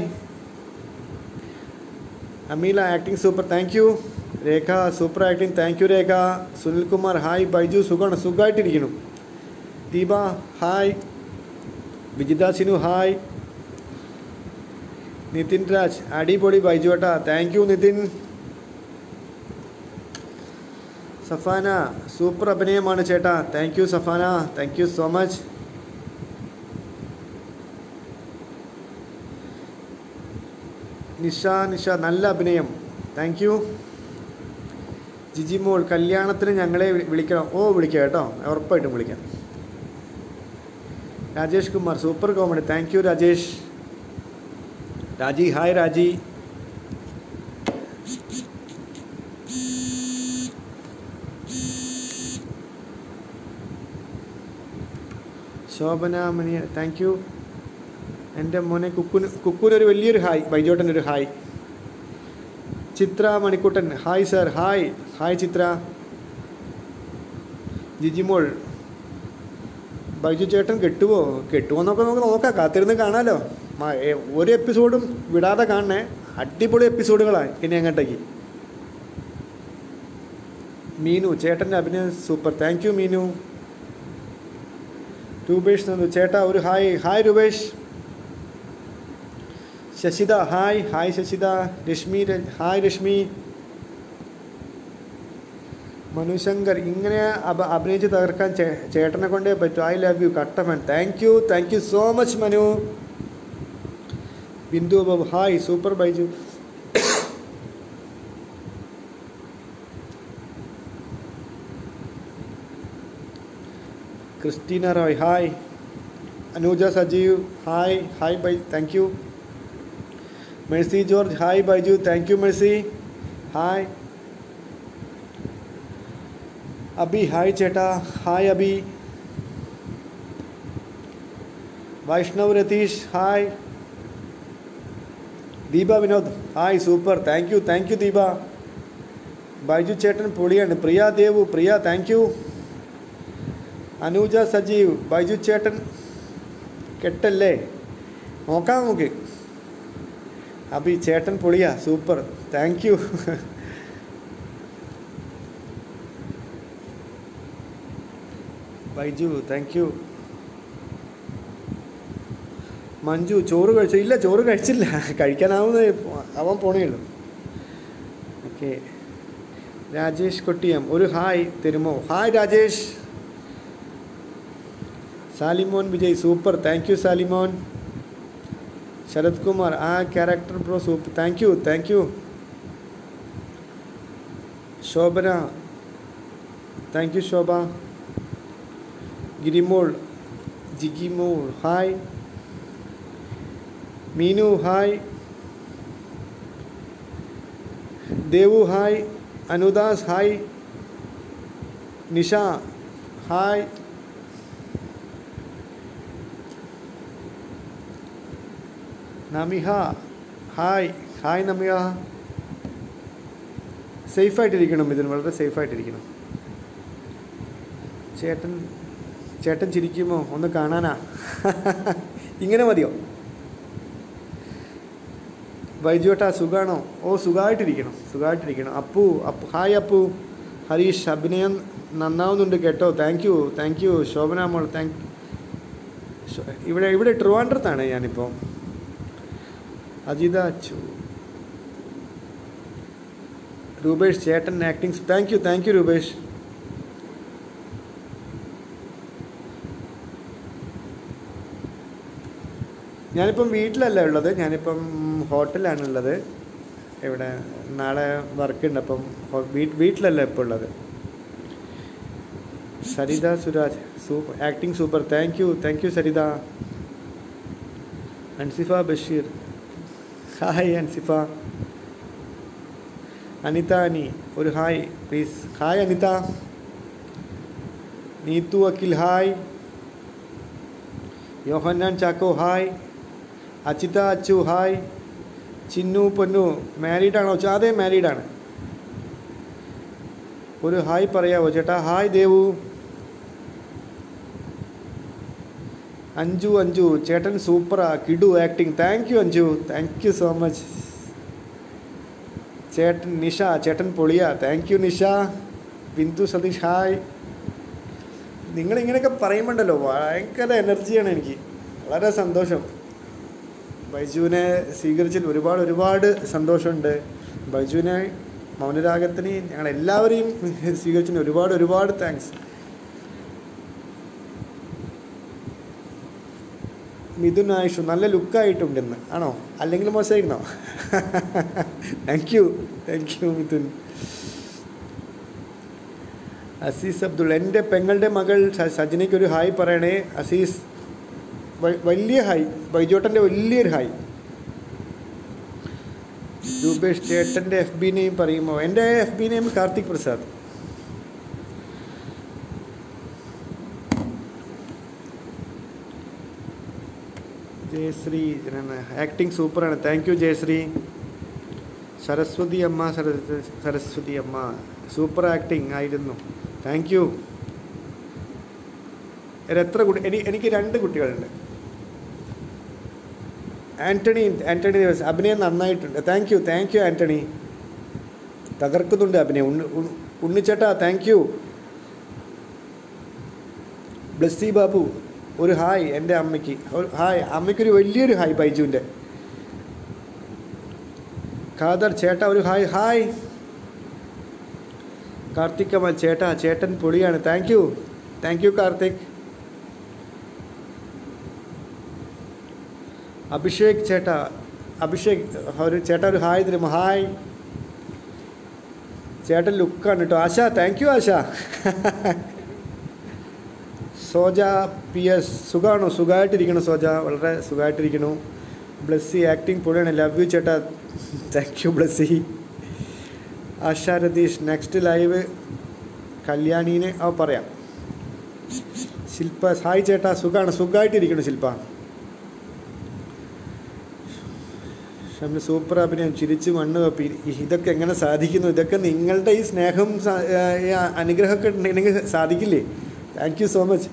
Ameela acting super thank you Rekha super acting thank you Rekha Sunilkumar hi Baiju സുഖമാണ് സുഖമായിട്ടിരിക്കണം ദീപ ഹായ് വിജിത സിനു ഹായ് നിതിൻ രാജ് അടിപൊളി ബൈജു ഏട്ടാ thank you Nithin Safana super അഭിനയമാണ് ചേട്ടാ thank you Safana thank you so much Nisha Nisha നല്ല അഭിനയം താങ്ക് യു ജിജിമോൾ കല്യാണത്തിന് ഞങ്ങളെ വി- വിളിക്കണം ഓ വിളിക്കാം കേട്ടോ ഉറപ്പായിട്ടും വിളിക്കാം Rajesh Kumar super comedy thank you Rajesh Raji hi രാജി ശോഭന മണി താങ്ക് യു എൻ്റെ മോനെ കുക്കുന് കുക്കുനൊരു വലിയൊരു ഹായ് ബൈജോട്ടൻ്റെ ഒരു hi Chithra Manikuttan hi sir hi hi Chithra Jijimol Baiju ചേട്ടൻ കെട്ടുവോ കെട്ടുവോ എന്നൊക്കെ നമുക്ക് നോക്കാം കാത്തിരുന്ന് കാണാലോ മ- ഏ- ഒരു എപ്പിസോഡും വിടാതെ കാണണേ അടിപൊളി എപ്പിസോഡുകളാണ് ഇനി അങ്ങോട്ടേക്ക് മീനു ചേട്ടൻ്റെ അഭിനയം super thank you Meenu Rupesh Nandu ചേട്ടാ ഒരു hi hi Rupesh Sashitha hi hi Sashitha Rashmi ര- ഹായ് രശ്മി മനുശങ്കർ ഇങ്ങനെ അഭ അഭിനയിച്ച് തകർക്കാൻ ചേ ചേട്ടനെ കൊണ്ടേ പറ്റൂ ഐ ലവ് യു കട്ടഫൻ thank you thank you so much Manu Bindu Babu hi super Baiju Christina Roy hi Anuja Sajeev hi hi bye thank you Mercy George hi Baiju thank you Mercy hi Abi hi ചേട്ടാ hi Abi Vaishnav Ratheesh hi Deepa Vinod hi super thank you thank you Deepa Baiju ചേട്ടൻ പൊളിയാണ് Priya Devu Priya thank you Anuja Sajeev Baiju ചേട്ടൻ കെട്ടല്ലേ നോക്കാം നമുക്ക് അബി ചേട്ടൻ പൊളിയാ super thank you Baiju thank you Manju ചോറ് കഴിച്ചു ഇല്ല ചോറ് കഴിച്ചില്ല കഴിക്കാനാവുന്ന അവൻ പോണേ ഉള്ളൂ ഓക്കെ രാജേഷ് കൊട്ടിയം ഒരു ഹായ് തരുമോ hi Rajesh Salimon Vijay super thank you Salimon Sarath Kumar ആ character bro super thank you thank you Shobhana thank you Shobha Girimol Jigimol hi Meenu hi Devu hi Anudas hi Nisha hi Namiha hi hi Namiha സേഫായിട്ടിരിക്കണം ഇതിന് വളരെ സേഫായിട്ടിരിക്കണം ചേട്ടൻ ചേട്ടൻ ചിരിക്കുമോ ഒന്ന് കാണാനാ ഇങ്ങനെ മതിയോ വൈജുവേട്ടാ സുഖാണോ ഓ സുഖമായിട്ടിരിക്കണം സുഖമായിട്ടിരിക്കണം അപ്പു അപ്പു ഹായ് അപ്പു ഹരീഷ് അഭിനയം നന്നാവുന്നുണ്ട് കേട്ടോ thank you thank you Shobhana മോൾ താങ്ക് ഇവിടെ ഇവിടെ ട്രിവാൻഡ്രത്താണ് ഞാനിപ്പോൾ അജിത അച്ചു രൂപേഷ് ചേട്ടൻ acting thank you thank you Rupesh ഞാനിപ്പം വീട്ടിലല്ല ഉള്ളത് ഞാനിപ്പം ഹോട്ടലാണ് ഉള്ളത് ഇവിടെ നാളെ വർക്ക് ഉണ്ട് അപ്പം ഹോ- വീ- വീട്ടിലല്ല ഇപ്പോൾ ഉള്ളത് Saritha Suraj super acting super thank you thank you Saritha Ansifa Basheer hi Ansifa Anitha Ani ഒരു hi please hi Anitha Neethu Akhil hi Yohannan Chacko hi Achitha Achu hi Chinnu Ponnu മാരീഡാണോ ചോ അതെ മാരീഡാണ് ഒരു ഹായ് പറയാവോ ചേട്ടാ ഹായ് ദേവു അഞ്ജു അഞ്ജു ചേട്ടൻ സൂപ്പറാ കിഡു acting thank you Anju thank you so much ചേട്ടൻ നിഷ ചേട്ടൻ പൊളിയാ thank you Nisha Bindu Satheesh hi നിങ്ങളിങ്ങനെയൊക്കെ പറയുമ്പോണ്ടല്ലോ ഭയങ്കര എനർജിയാണ് എനിക്ക് വളരെ സന്തോഷം ബൈജുവിനെ സ്വീകരിച്ചതിൽ ഒരുപാട് ഒരുപാട് സന്തോഷമുണ്ട് ബൈജുവിനെ മൗനരാഗത്തിന് ഞങ്ങൾ എല്ലാവരെയും സ്വീകരിച്ചതിന് ഒരുപാട് ഒരുപാട് താങ്ക്സ് മിഥുൻ ആയിഷു നല്ല ലുക്കായിട്ടുണ്ട് ഇന്ന് ആണോ അല്ലെങ്കിൽ മോശമായിരുന്നോ thank you thank you Mithun Azeez Abdul എൻ്റെ പെങ്ങളുടെ മകൾ സ- സജനയ്ക്ക് ഒരു ഹായ് പറയണേ അസീസ് വ- വലിയ ഹായ് ബൈജോട്ടൻ്റെ വലിയൊരു ഹായ് രൂപേഷ് ചേട്ടൻ്റെ എഫ് ബി നെയിം പറയുമോ എൻ്റെ F B name Karthik Prasad Jayashree acting സൂപ്പറാണ് താങ്ക് യു ജയശ്രീ സരസ്വതി അമ്മ സരസ് സരസ്വതി അമ്മ സൂപ്പർ ആക്ടിങ് ആയിരുന്നു താങ്ക് യു എത്ര കുട്ടി എനി എനിക്ക് രണ്ട് കുട്ടികളുണ്ട് ആൻ്റണി ആൻ്റണി ദേവസ് അഭിനയം നന്നായിട്ടുണ്ട് thank you thank you Antony തകർക്കുന്നുണ്ട് അഭിനയം ഉണ്ണി ഉണ്ണി- ഉണ്ണിച്ചേട്ടാ താങ്ക് യു ബ്ലസ്സി ബാബു ഒരു ഹായ് എൻ്റെ അമ്മയ്ക്ക് ഒരു ഹായ് അമ്മയ്ക്കൊരു വലിയൊരു ഹായ് ബൈജുവിൻ്റെ ഖാദർ ചേട്ടാ ഒരു ഹായ് ഹായ് കാർത്തിക് കമൽ ചേട്ടാ ചേട്ടൻ പൊളിയാണ് thank you thank you Karthik Abhishek ചേട്ടാ അഭിഷേക് ഒരു ചേട്ടാ ഒരു ഹായ് തരുമോ ഹായ് ചേട്ടൻ ലുക്കാണ് കേട്ടോ Asha thank you Asha Soja P S സുഖമാണോ സുഖമായിട്ടിരിക്കണു സോജ വളരെ സുഖമായിട്ടിരിക്കണു ബ്ലസ്സി ആക്ടിങ് പൊളിയാണ് ലവ് യു ചേട്ടാ thank you Blessy Asha Ratheesh next live കല്യാണീനെ ആ പറയാം ശില്പ ഹായ് ചേട്ടാ സുഖമാണ് സുഖമായിട്ടിരിക്കണു ശില്പ ഷംന സൂപ്പർ അഭിനയം ചിരിച്ച് മണ്ണ് കപ്പി ഇതൊക്കെ എങ്ങനെ സാധിക്കുന്നു ഇതൊക്കെ നിങ്ങളുടെ ഈ സ്നേഹം സ- ആ, ഈ അനുഗ്രഹമൊക്കെ ഉണ്ടെങ്കിൽ സാധിക്കില്ലേ താങ്ക് യു സോ മച്ച്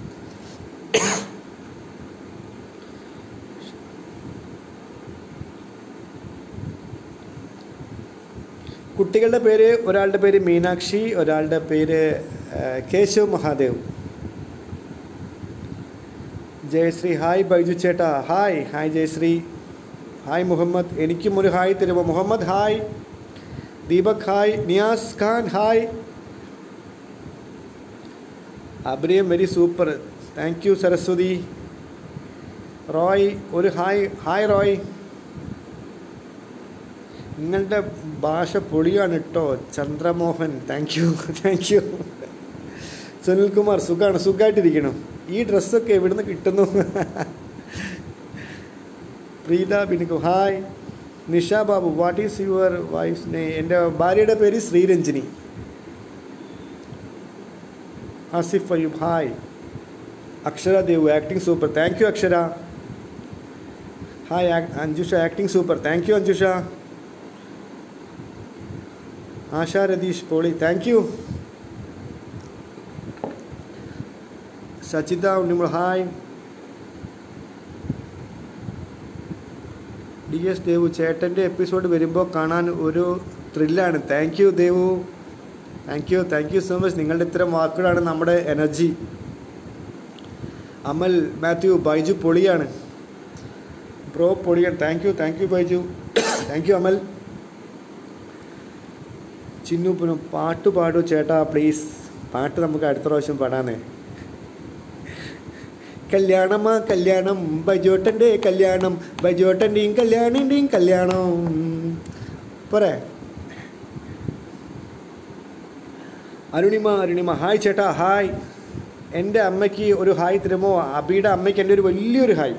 കുട്ടികളുടെ പേര് ഒരാളുടെ പേര് മീനാക്ഷി ഒരാളുടെ പേര് ആ, കേശവ് മഹാദേവ് ജയശ്രീ ഹായ് ബൈജു ചേട്ടാ hi hi Jayashree hi Muhammad എനിക്കും ഒരു ഹായ് തരുമോ Muhammad hi Deepak hi Niyas Khan hi അഭിനയം very super thank you Saraswathi Roy ഒരു ഹായ് ഹായ് റോയ് നിങ്ങളുടെ ഭാഷ പൊളിയാണ് കേട്ടോ Chandramohan thank you thank you Sunilkumar സുഖമാണ് സുഖമായിട്ടിരിക്കണം ഈ ഡ്രസ്സൊക്കെ എവിടുന്ന് കിട്ടുന്നു പ്രീത ബിനിക്കു hi Nisha Babu what is your wife's name എൻ്റെ ഭാര്യയുടെ പേര് Sreeranjini Asif Ayyub hi Akshara Dev acting super thank you Akshara hi Anjusha acting super thank you Anjusha Asha Ratheesh പോളി thank you Sachitha Unnimol hi D S Devu ചേട്ടൻ്റെ എപ്പിസോഡ് വരുമ്പോൾ കാണാൻ ഒരു ത്രില്ലാണ് thank you Devu thank you thank you so much നിങ്ങളുടെ ഇത്തരം വാക്കുകളാണ് നമ്മുടെ എനർജി അമൽ മാത്യു ബൈജു പൊളിയാണ് ബ്രോ പൊളിയാണ് thank you thank you Baiju thank you Amal Chinnu Punu പാട്ട് പാടൂ ചേട്ടാ പ്ലീസ് പാട്ട് നമുക്ക് അടുത്ത പ്രാവശ്യം പാടാന്നേ കല്യാണമാ കല്യാണം ബജോട്ടൻ്റെ കല്യാണം ബജോട്ടൻ്റെയും കല്യാണിൻ്റെയും കല്യാണം പോരെ അരുണിമ അരുണിമ ഹായ് ചേട്ടാ ഹായ് എൻ്റെ അമ്മയ്ക്ക് ഒരു ഹായ് തരുമോ അബിയുടെ അമ്മയ്ക്ക് എൻ്റെ ഒരു വലിയൊരു ഹായ്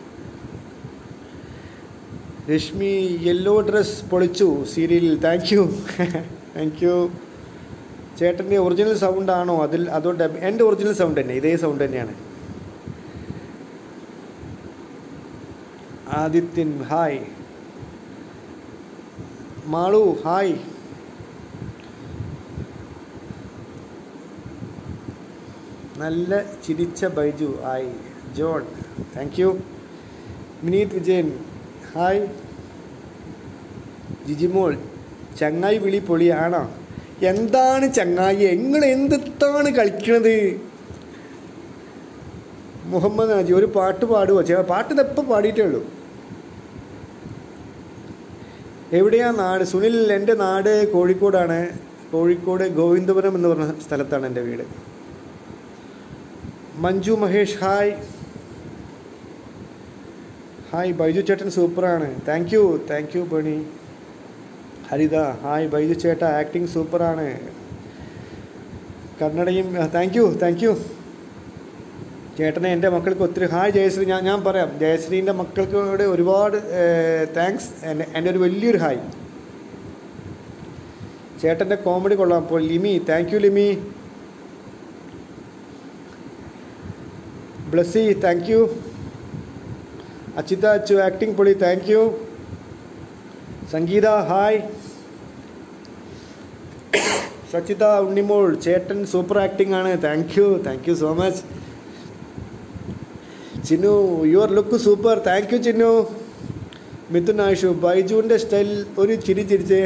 രശ്മി യെല്ലോ ഡ്രസ് പൊളിച്ചു സീരിയലിൽ താങ്ക് യു താങ്ക് യു ചേട്ടൻ്റെ ഒറിജിനൽ സൗണ്ട് ആണോ അതിൽ അതോ ഡബ് എൻ്റെ ഒറിജിനൽ സൗണ്ട് തന്നെ ഇതേ സൗണ്ട് തന്നെയാണ് ആദിത്യൻ ഹായ് മാളു ഹായ് നല്ല ചിരിച്ച Baiju hi John thank you Mineeth Vijayan hi Jijimol ചങ്ങായി വിളി പൊളിയാണോ എന്താണ് ചങ്ങായി നിങ്ങൾ എന്താണ് കളിക്കണത് മുഹമ്മദ് നാജി ഒരു പാട്ട് പാടുമോ ചെ പാട്ട് ഇതെപ്പം പാടിയിട്ടേ ഉള്ളൂ എവിടെയാ നാട് സുനിൽ എൻ്റെ നാട് കോഴിക്കോടാണ് കോഴിക്കോട് ഗോവിന്ദപുരം എന്ന് പറഞ്ഞ സ്ഥലത്താണ് എൻ്റെ വീട് മഞ്ജു മഹേഷ് ഹായ് ഹായ് ബൈജു ചേട്ടൻ സൂപ്പറാണ് thank you thank you Bunny Haritha hi Baiju ചേട്ട ആക്ടിങ് സൂപ്പറാണ് കന്നഡയും താങ്ക് യു താങ്ക് യു ചേട്ടനെ എൻ്റെ മക്കൾക്ക് ഒത്തിരി ഹായ് ജയശ്രീ ഞാൻ ഞാൻ പറയാം ജയശ്രീൻ്റെ മക്കൾക്ക് ഒരുപാട് താങ്ക്സ് എൻ്റെ എൻ്റെ ഒരു വലിയൊരു ഹായ് ചേട്ടൻ്റെ കോമഡി കൊള്ളാം അപ്പോൾ Limi thank you Limi Blessy thank you Achitha Achu acting പൊളി thank you Sangeetha hi Sachitha Unnimol ചേട്ടൻ സൂപ്പർ ആക്ടിംഗ് ആണ് thank you thank you so much Chinnu your look super thank you Chinnu Mithun Ayishu ബൈജുവിൻ്റെ സ്റ്റൈൽ ഒരു ചിരി ചിരിച്ചേ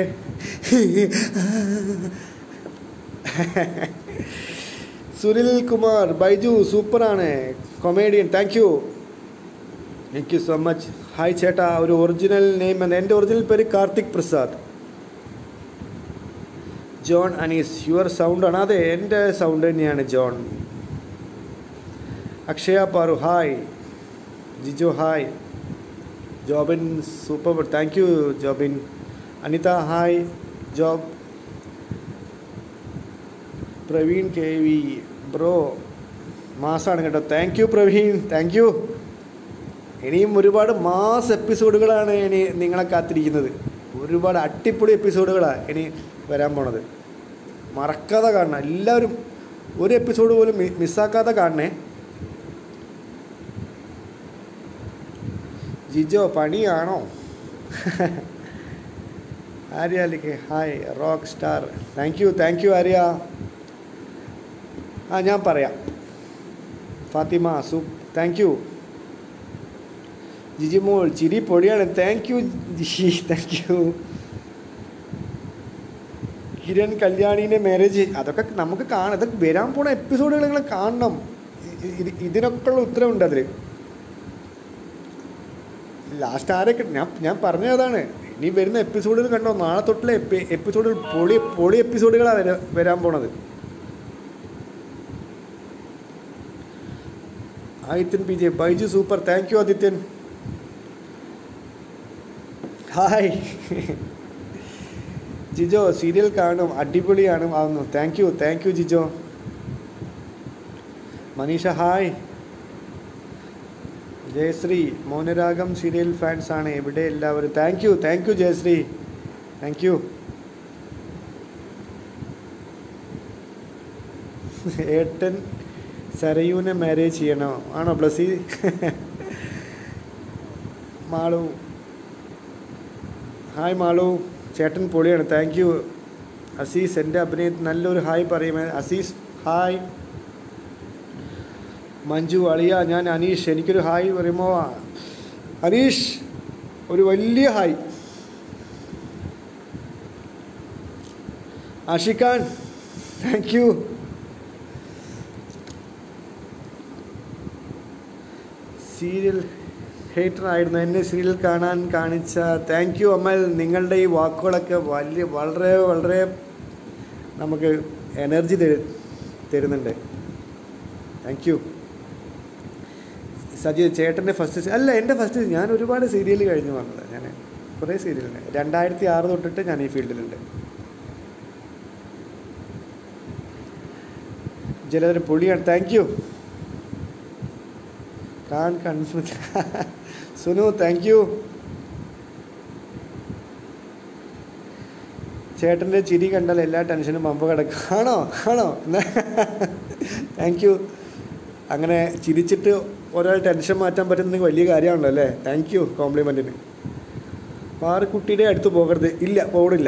സുനിൽ കുമാർ ബൈജു സൂപ്പറാണ് comedian thank you thank you so much hi ചേട്ടാ ഒരു ഒറിജിനൽ നെയിം എന്ന് എൻ്റെ ഒറിജിനൽ പേര് കാർത്തിക് പ്രസാദ് ജോൺ അനീസ് യുവർ സൗണ്ടാണ് അതെ എൻ്റെ സൗണ്ട് തന്നെയാണ് John Akshaya Paru hi Jiju hi Jobin super thank you Jobin Anitha hi Job Praveen K V bro മാസാണ് കേട്ടോ thank you Praveen thank you ഇനിയും ഒരുപാട് മാസ് എപ്പിസോഡുകളാണ് ഇനി നിങ്ങളെ കാത്തിരിക്കുന്നത് ഒരുപാട് അട്ടിപ്പൊളി എപ്പിസോഡുകളാണ് ഇനി വരാൻ പോണത് മറക്കാതെ കാണണം എല്ലാവരും ഒരു എപ്പിസോഡ് പോലും മി- മിസ്സാക്കാതെ കാണണേ ജിജോ പണിയാണോ ആര്യ ലിഖെ hi rock star thank you thank you Arya ആ ഞാൻ പറയാം ഫാത്തിമ സു താങ്ക് യു ജിജിമോൾ ചിരി പൊടിയാണ് താങ്ക് യു ജി താങ്ക് യു കിരൺ കല്യാണീൻ്റെ മാരേജ് അതൊക്കെ നമുക്ക് കാണാം ഇതൊക്കെ വരാൻ പോണ എപ്പിസോഡുകൾ നിങ്ങൾ കാണണം ഇ- ഇത് ഇതിനൊക്കെയുള്ള ഉത്തരവുണ്ട് അതിൽ ലാസ്റ്റ് ആരൊക്കെ ഞാൻ ഞാൻ പറഞ്ഞത് അതാണ് ഇനി വരുന്ന എപ്പിസോഡുകൾ കണ്ടോ നാളെ തൊട്ടുള്ള എപ്പി എപ്പിസോഡുകൾ പൊളി പൊളി എപ്പിസോഡുകളാണ് വരാ വരാൻ പോണത് Adithyan P J Baiju super thank you Adithyan hi Jijo serial കാണും അടിപൊളിയാണ് ആവുന്നു thank you thank you Jijo Manisha hi Jayashree Mounaragam serial fans ആണ് ഇവിടെ എല്ലാവരും thank you thank you Jayashree thank you ഏട്ടൻ സരയുവിനെ മാരേജ് ചെയ്യണോ ആണോ ബ്ലസി മാളു ഹായ് മാളു ചേട്ടൻ പൊളിയാണ് താങ്ക് യു അസീസ് എൻ്റെ അഭിനയത്തിൽ നല്ലൊരു ഹായ് പറയുമേ അസീസ് ഹായ് മഞ്ജു അളിയ ഞാൻ അനീഷ് എനിക്കൊരു ഹായ് പറയുമോ അനീഷ് ഒരു വലിയ hi Ashikhan thank you serial hater ആയിരുന്നു എന്നെ സീരിയൽ കാണാൻ കാണിച്ച താങ്ക് യു അമൽ നിങ്ങളുടെ ഈ വാക്കുകളൊക്കെ വലിയ വളരെ വളരെ നമുക്ക് എനർജി തരുന്നുണ്ട് താങ്ക് യു സജി ചേട്ടൻ്റെ ഫസ്റ്റ് അല്ല എൻ്റെ ഫസ്റ്റ് ഞാൻ ഒരുപാട് സീരിയൽ കഴിഞ്ഞ് വന്നത് ഞാൻ കുറേ സീരിയലുണ്ട് രണ്ടായിരത്തി ആറ് തൊട്ടിട്ട് ഞാൻ ഈ ഫീൽഡിലുണ്ട് ജലധര പൊളിയാണ് താങ്ക് യു കാൺ കൺഫ്യൂ സുനു താങ്ക് യു ചേട്ടൻ്റെ ചിരി കണ്ടാൽ എല്ലാ ടെൻഷനും പമ്പ് കിടക്കും ആണോ ആണോ താങ്ക് യു അങ്ങനെ ചിരിച്ചിട്ട് ഒരാൾ ടെൻഷൻ മാറ്റാൻ പറ്റുന്നത് വലിയ കാര്യമാണല്ലോ അല്ലേ താങ്ക് യു കോംപ്ലിമെൻറ്റിന് പാറക്കുട്ടിയുടെ അടുത്ത് പോകരുത് ഇല്ല പോകണില്ല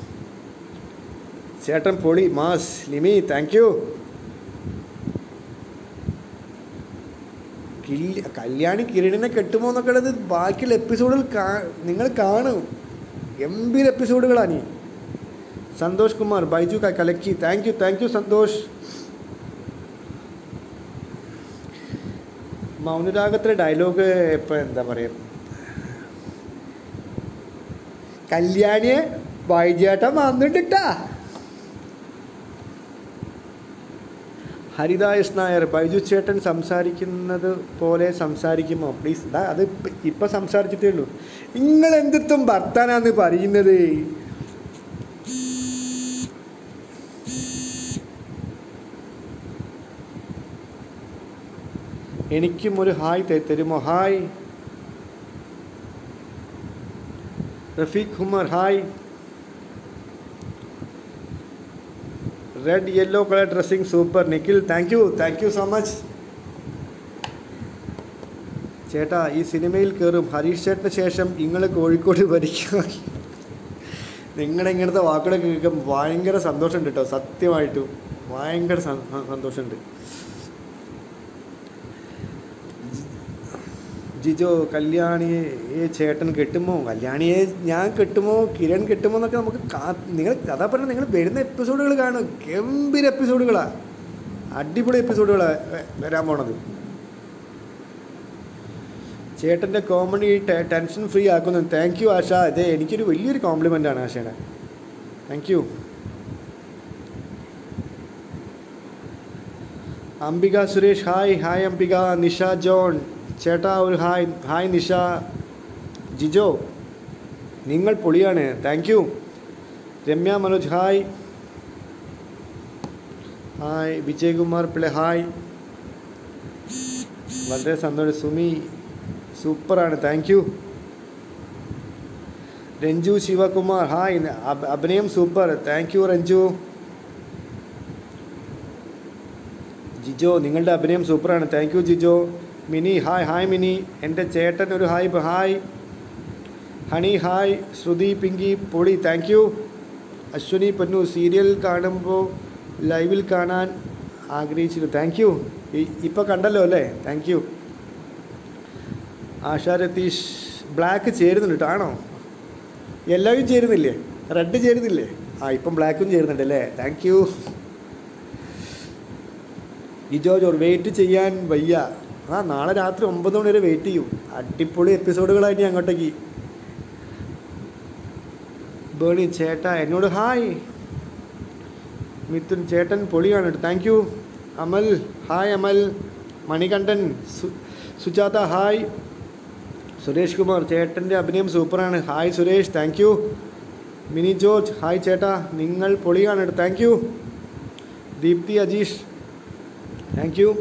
ചേട്ടൻ പൊളി മാസ് ലിമി താങ്ക് യു കില്ല കല്യാണി കിരണിനെ കെട്ടുമോ എന്നൊക്കെ ഉള്ളത് ബാക്കിയുള്ള എപ്പിസോഡുകൾ കാ നിങ്ങൾ കാണും ഗംഭീര എപ്പിസോഡുകളാണ് നീ സന്തോഷ് കുമാർ ബൈജു ക- കലക്കി thank you thank you Santhosh മൗനരാഗത്തിലെ ഡയലോഗ് ഇപ്പം എന്താ പറയുക കല്യാണിയെ ബൈജേട്ടൻ വന്നിട്ടാ ഹരിദാസ് നായർ ബൈജു ചേട്ടൻ സംസാരിക്കുന്നത് പോലെ സംസാരിക്കുമോ പ്ലീസ് ഇതാ അത് ഇപ്പ- ഇപ്പം സംസാരിച്ചിട്ടേ ഉള്ളൂ നിങ്ങൾ എന്തിട്ടും ഭർത്താനാന്ന് പറയുന്നത് എനിക്കും ഒരു ഹായ് തെ- തരുമോ hi Rafeeq Umar hi red yellow colour dressing super Nikhil thank you thank you so much ചേട്ടാ ഈ സിനിമയിൽ കയറും ഹരീഷ് ചേട്ടന് ശേഷം നിങ്ങൾ കോഴിക്കോട് ഭരിക്കുക നിങ്ങളുടെ ഇങ്ങനത്തെ വാക്കുകൾ കേൾക്കുമ്പോൾ ഭയങ്കര സന്തോഷമുണ്ട് കേട്ടോ സത്യമായിട്ടും ഭയങ്കര സ- സന്തോഷമുണ്ട് ജിജോ കല്യാണിയെ ഏ ചേട്ടൻ കെട്ടുമോ കല്യാണിയെ ഞാൻ കെട്ടുമോ കിരൺ കെട്ടുമോ എന്നൊക്കെ നമുക്ക് കാ നിങ്ങൾ അതാ പറഞ്ഞത് നിങ്ങൾ വരുന്ന എപ്പിസോഡുകൾ കാണും ഗംഭീര എപ്പിസോഡുകളാണ് അടിപൊളി എപ്പിസോഡുകളാണ് വരാൻ പോണത് ചേട്ടൻ്റെ കോമഡി ടെൻഷൻ ഫ്രീ ആക്കുന്നു താങ്ക് യു ആശ അതെ എനിക്കൊരു വലിയൊരു കോംപ്ലിമെൻ്റ് ആണ് ആശയുടെ thank you Ambika Suresh hi hi Ambika Nisha John ചേട്ടാ ഒരു ഹായ് ഹായ് നിഷ ജിജോ നിങ്ങൾ പൊളിയാണ് thank you Ramya Manoj hi hi Vijayakumar Pillai hi വളരെ സന്തോഷം സുമി സൂപ്പറാണ് thank you Ranju Sivakumar hi അഭ- അഭിനയം super thank you Ranju Jijo നിങ്ങളുടെ അഭിനയം സൂപ്പറാണ് thank you Jijo Mini hi hi Mini എൻ്റെ ചേട്ടൻ ഒരു ഹായ് പ- ഹായ് ഹണി ഹായ് ശ്രുതി പിങ്കി പൊളി thank you Ashwini Pannu serial കാണുമ്പോൾ ലൈവിൽ കാണാൻ ആഗ്രഹിച്ചിരുന്നു താങ്ക് യു ഇപ്പോൾ കണ്ടല്ലോ അല്ലേ thank you Asha Ratheesh black ചേരുന്നുണ്ട് കേട്ടോ ആണോ എല്ലാവരും ചേരുന്നില്ലേ റെഡ് ചേരുന്നില്ലേ ആ ഇപ്പം ബ്ലാക്കും ചേരുന്നുണ്ട് അല്ലേ താങ്ക് യു ഇജോ ജോർ വെയിറ്റ് ചെയ്യാൻ വയ്യ ആ നാളെ രാത്രി ഒമ്പത് മണി വരെ വെയിറ്റ് ചെയ്യും അടിപൊളി എപ്പിസോഡുകളായിട്ട് ഞാൻ അങ്ങോട്ടേക്ക് ബേണി ചേട്ടാ എന്നോട് ഹായ് മിഥുൻ ചേട്ടൻ പൊളിയാണ് കേട്ടോ thank you Amal hi Amal Manikandan സു സുജാത ഹായ് സുരേഷ് കുമാർ ചേട്ടൻ്റെ അഭിനയം സൂപ്പറാണ് hi Suresh thank you Mini George hi ചേട്ടാ നിങ്ങൾ പൊളിയാണ് കേട്ടോ thank you Deepthi Ajeesh thank you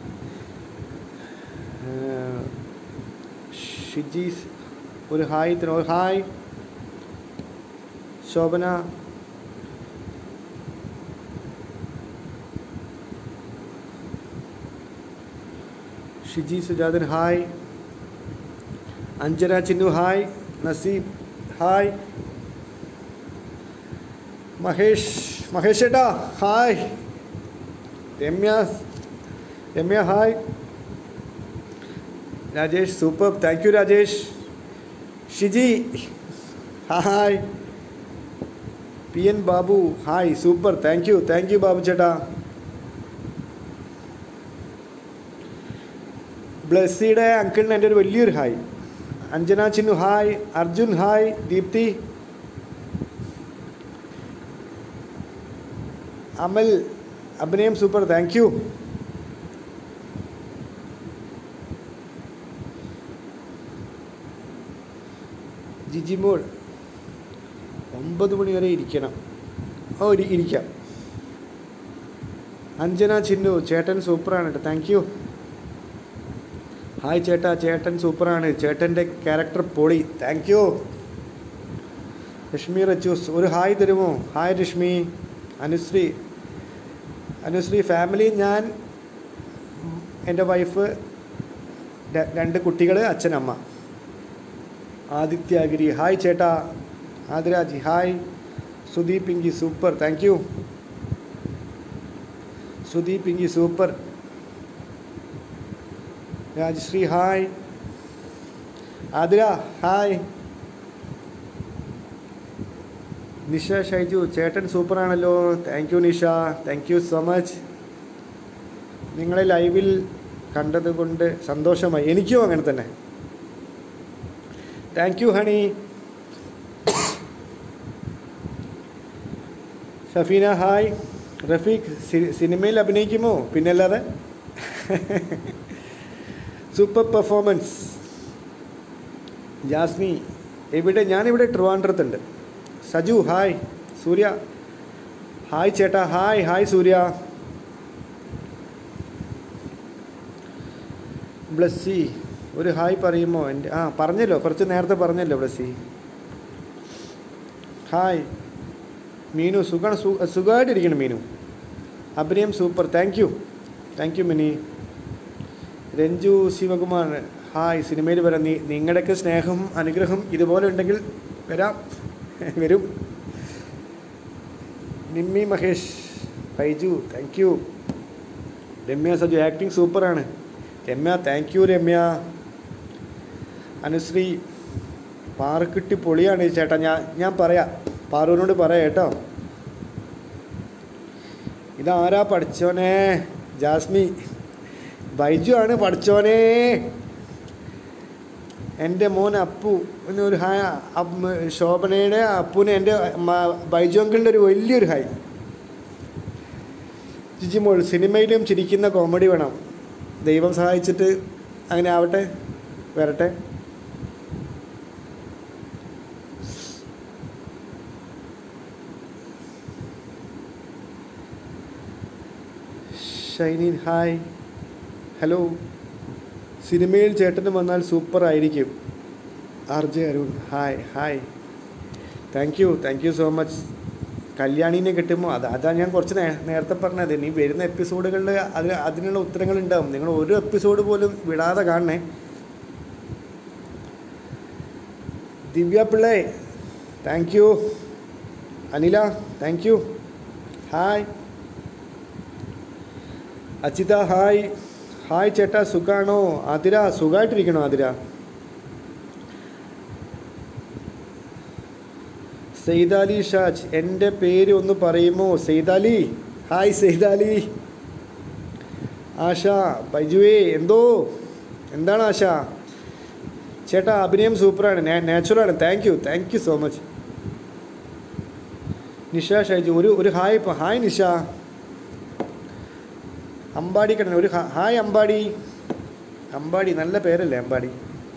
ഷിജീസ് ഒരു ഹായ് തരോ hi Shobhana Shiji Sujathan hi Anjana Chinnu hi Naseeb hi Mahesh Mahesh ചേട്ടാ hi Ramya Ramya hi Rajesh super thank you Rajesh Shiji hi P N Babu hi super thank you thank you Babu ചേട്ടാ ബ്ലസ്സിയുടെ അങ്കിളിന് എൻ്റെ ഒരു വലിയൊരു hi Anjana Chinnu hi Arjun hi Deepthi Amal അഭിനയം സൂപ്പർ താങ്ക് യു ജിജിമോൾ ഒമ്പത് മണി വരെ ഇരിക്കണം ഓ ഇരി- ഇരിക്കാം അഞ്ജന ചിന്നു ചേട്ടൻ സൂപ്പറാണ് കേട്ടോ താങ്ക് യു ഹായ് ചേട്ടാ ചേട്ടൻ സൂപ്പറാണ് ചേട്ടൻ്റെ ക്യാരക്ടർ പൊളി താങ്ക് യു രശ്മി റച്ചൂസ് ഒരു ഹായ് തരുമോ ഹായ് രശ്മി അനുശ്രീ അനുശ്രീ ഫാമിലി ഞാൻ എൻ്റെ വൈഫ് ര- രണ്ട് കുട്ടികൾ അച്ഛനമ്മ ആദിത്യഗിരി ഹായ് ചേട്ടാ ആദിരാജി hi Sudeep Pinky super thank you Sudeep Pinky super Rajasree hi Athira hi Nisha Shaiju ചേട്ടൻ സൂപ്പറാണല്ലോ thank you Nisha thank you so much നിങ്ങളെ ലൈവിൽ കണ്ടത് കൊണ്ട് സന്തോഷമായി എനിക്കും അങ്ങനെ തന്നെ thank you Honey Shafeena hi Rafeeq സി- സിനിമയിൽ അഭിനയിക്കുമോ പിന്നല്ലാതെ സൂപ്പർ പെർഫോമൻസ് ജാസ്മി എവിടെ ഞാനിവിടെ ട്രിവാൻഡ്രത്തുണ്ട് സജു ഹായ് സൂര്യ ഹായ് ചേട്ടാ ഹായ് ഹായ് സൂര്യ ബ്ലസ്സി ഒരു ഹായ് പറയുമോ എൻ്റെ ആ പറഞ്ഞല്ലോ കുറച്ച് നേരത്തെ പറഞ്ഞല്ലോ ബ്ലസ്സി ഹായ് മീനു സുഖമാണ് സു സുഖമായിട്ടിരിക്കണം മീനു അഭിനയം super thank you thank you Mini Ranju Sivakumar hi സിനിമയിൽ വരാം നീ നിങ്ങളുടെയൊക്കെ സ്നേഹം അനുഗ്രഹം ഇതുപോലെ ഉണ്ടെങ്കിൽ വരാം വരും Nimmi Mahesh Baiju thank you Ramya Saju acting സൂപ്പറാണ് രമ്യ താങ്ക് യു രമ്യ അനുശ്രീ പാറക്കിട്ടി പൊളിയാണ് ഈ ചേട്ടാ ഞാൻ ഞാൻ പറയാം പാറുവിനോട് പറയാം കേട്ടോ ഇതാരാ പഠിച്ചോനെ ജാസ്മി ബൈജു ആണ് പഠിച്ചോനെ എൻ്റെ മോൻ അപ്പു എന്ന് ഒരു ഹായ് അപ്പ് ശോഭനയുടെ അപ്പുവിന് എൻ്റെ മ- ബൈജു അങ്കിളിൻ്റെ ഒരു വലിയൊരു ഹായ് ജിജിമോൾ സിനിമയിലും ചിരിക്കുന്ന കോമഡി വേണം ദൈവം സഹായിച്ചിട്ട് അങ്ങനെ ആവട്ടെ വരട്ടെ ഷൈനിൻ ഹായ് ഹലോ സിനിമയിൽ ചേട്ടന് വന്നാൽ സൂപ്പർ ആയിരിക്കും R J Arun hi hi thank you thank you so much കല്യാണീനെ കിട്ടുമ്പോൾ അത് അതാ ഞാൻ കുറച്ച് നേ നേരത്തെ പറഞ്ഞത് ഇനി വരുന്ന എപ്പിസോഡുകളിൽ അത് അതിനുള്ള ഉത്തരങ്ങൾ ഉണ്ടാവും നിങ്ങൾ ഒരു എപ്പിസോഡ് പോലും വിടാതെ കാണണേ ദിവ്യ പിള്ളേ thank you Anila thank you hi Achitha hi hi ചേട്ടാ സുഖാണോ ആതിര സുഖമായിട്ടിരിക്കണോ ആതിര സെയ്താലി ഷാജ് എൻ്റെ പേര് ഒന്ന് പറയുമോ സെയ്താലി ഹായ് സെയ്താലി ആശ ബൈജുവേ എന്തോ എന്താണ് ആശ ചേട്ടാ അഭിനയം സൂപ്പറാണ് നാച്ചുറലാണ് thank you thank you so much Nisha Shaiju ഒരു ഒരു ഹായ് പ- ഹായ് നിഷ അമ്പാടി കണ്ണൻ ഒരു ഹ- ഹായ് അമ്പാടി അമ്പാടി നല്ല പേരല്ലേ അമ്പാടി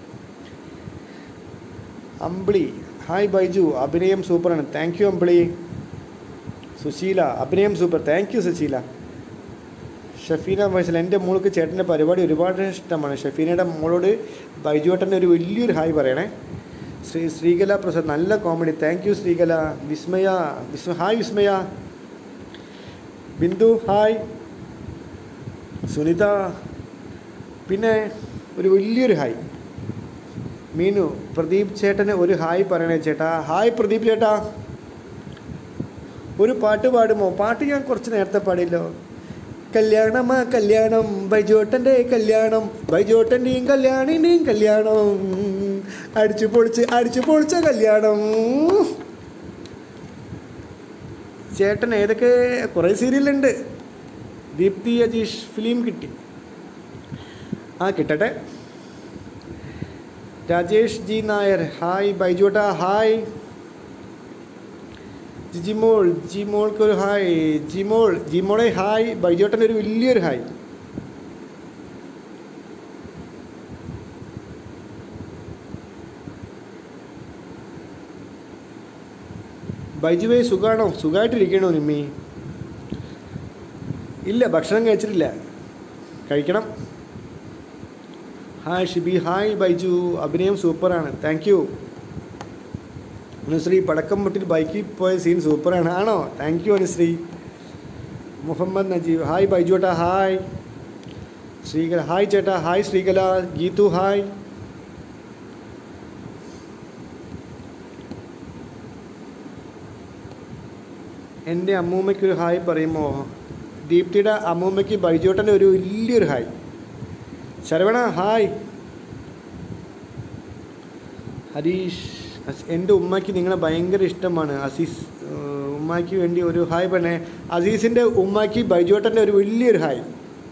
അമ്പിളി ഹായ് ബൈജു അഭിനയം സൂപ്പറാണ് താങ്ക് യു അമ്പിളി സുശീല അഭിനയം super thank you Susheela Shafeena വയസ്സിൽ എൻ്റെ മോൾക്ക് ചേട്ടൻ്റെ പരിപാടി ഒരുപാട് ഇഷ്ടമാണ് ഷഫീനയുടെ മോളോട് ബൈജു ഏട്ടൻ്റെ ഒരു വലിയൊരു ഹായ് പറയണേ ശ്രീ ശ്രീകല പ്രസാദ് നല്ല comedy thank you Sreekala Vismaya വിസ്മ ഹായ് വിസ്മയ ബിന്ദു ഹായ് സുനിത പിന്നെ ഒരു വലിയൊരു ഹായ് മീനു പ്രദീപ് ചേട്ടന് ഒരു ഹായ് പറയണേ ചേട്ടാ ഹായ് പ്രദീപ് ചേട്ടാ ഒരു പാട്ട് പാടുമോ പാട്ട് ഞാൻ കുറച്ച് നേരത്തെ പാടിയല്ലോ കല്യാണമാ കല്യാണം ബൈജോട്ടൻ്റെ കല്യാണം ബൈജോട്ടൻ്റെയും കല്യാണിൻ്റെയും കല്യാണം അടിച്ചു പൊളിച്ച് അടിച്ചു പൊളിച്ച കല്യാണം ചേട്ടൻ ഏതൊക്കെ കുറേ സീരിയലുണ്ട് ദീപ്തി അജീഷ് ഫിലിം കിട്ടി ആ കിട്ടട്ടെ രാജേഷ് ജി നായർ ഹായ് ബൈജോട്ട ഹായ് ജിജിമോൾ ജിമോൾക്ക് ഒരു ഹായ് ജിമോൾ ജിമോളെ ഹായ് ബൈജോട്ടൻ്റെ ഒരു വലിയൊരു ഹായ് ബൈജുവേ സുഖാണോ സുഖമായിട്ടിരിക്കണോ നിമ്മി ഇല്ല ഭക്ഷണം കഴിച്ചിട്ടില്ല കഴിക്കണം ഹായ് ഷിബി ഹായ് ബൈജു അഭിനയം സൂപ്പറാണ് താങ്ക് യു അനുശ്രീ പടക്കം മുട്ടിൽ ബൈക്കിൽ പോയ സീൻ സൂപ്പറാണ് ആണോ thank you Anusree Muhammad Najeeb hi Baiju ഏട്ടാ ഹായ് ശ്രീകല ഹായ് ചേട്ടാ ഹായ് ശ്രീകല ഗീതു ഹായ് എൻ്റെ അമ്മൂമ്മയ്ക്ക് ഒരു ഹായ് പറയുമോ ദീപ്തിയുടെ അമ്മൂമ്മയ്ക്ക് ബൈജോട്ടൻ്റെ ഒരു വലിയൊരു ഹായ് ശരവണ ഹായ് ഹരീഷ് അസ്- എൻ്റെ ഉമ്മയ്ക്ക് നിങ്ങളെ ഭയങ്കര ഇഷ്ടമാണ് അസീസ് ഏഹ്, ഉമ്മയ്ക്ക് വേണ്ടി ഒരു ഹായ് പറഞ്ഞേ അസീസിൻ്റെ ഉമ്മയ്ക്ക് ബൈജോട്ടൻ്റെ ഒരു വലിയൊരു hi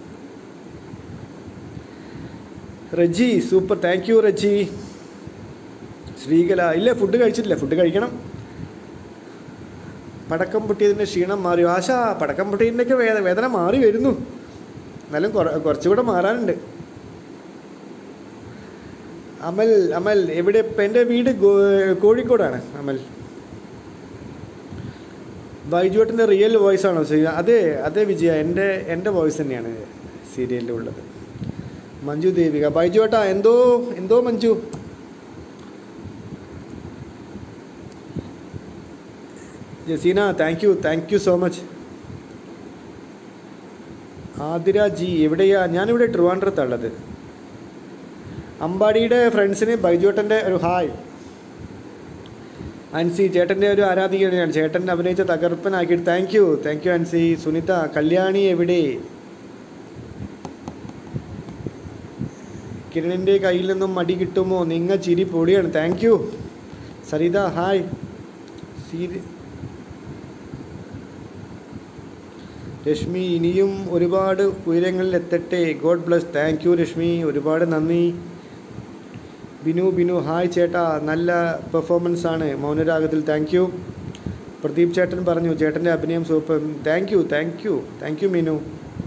Reji super thank you Reji Sreekala ഇല്ല ഫുഡ് കഴിച്ചിട്ടില്ല ഫുഡ് കഴിക്കണം പടക്കം പൊട്ടിയതിൻ്റെ ക്ഷീണം മാറി ആശ പടക്കം പൊട്ടിയതിൻ്റെയൊക്കെ വേദ വേദന മാറി വരുന്നു എന്നാലും കുറ കുറച്ചുകൂടെ മാറാനുണ്ട് അമൽ അമൽ എവിടെ ഇപ്പം എൻ്റെ വീട് ഗോ- കോഴിക്കോടാണ് അമൽ ബൈജുവേട്ടൻ്റെ റിയൽ വോയിസ് ആണോ ചെയ്യുക അതെ അതെ വിജയ എൻ്റെ എൻ്റെ വോയിസ് തന്നെയാണ് സീരിയലിൽ ഉള്ളത് മഞ്ജു ദേവിക ബൈജുവേട്ടാ എന്തോ എന്തോ Manju Jaseena thank you thank you so much Athira ji എവിടെയാ ഞാനിവിടെ ട്രിവാൻഡ്രത്തുള്ളത് അമ്പാടിയുടെ ഫ്രണ്ട്സിന് ബൈജുവേട്ടൻ്റെ ഒരു ഹായ് അൻസി ചേട്ടൻ്റെ ഒരു ആരാധികയാണ് ഞാൻ ചേട്ടൻ അഭിനയിച്ച തകർപ്പനാക്കിയിട്ട് thank you thank you Ansi Sunitha Kalyani എവിടെ കിരണിൻ്റെ കയ്യിൽ നിന്നും മടി കിട്ടുമോ നിങ്ങ ചിരി പൊടിയാണ് താങ്ക് യു സരിത ഹായ് സീരി രശ്മി ഇനിയും ഒരുപാട് ഉയരങ്ങളിൽ എത്തട്ടെ God bless thank you Reshmi ഒരുപാട് നന്ദി ബിനു ബിനു ഹായ് ചേട്ടാ നല്ല പെർഫോമൻസ് ആണ് മൗനരാഗത്തിൽ താങ്ക് യു പ്രദീപ് ചേട്ടൻ പറഞ്ഞു ചേട്ടൻ്റെ അഭിനയം super thank you thank you thank you Meenu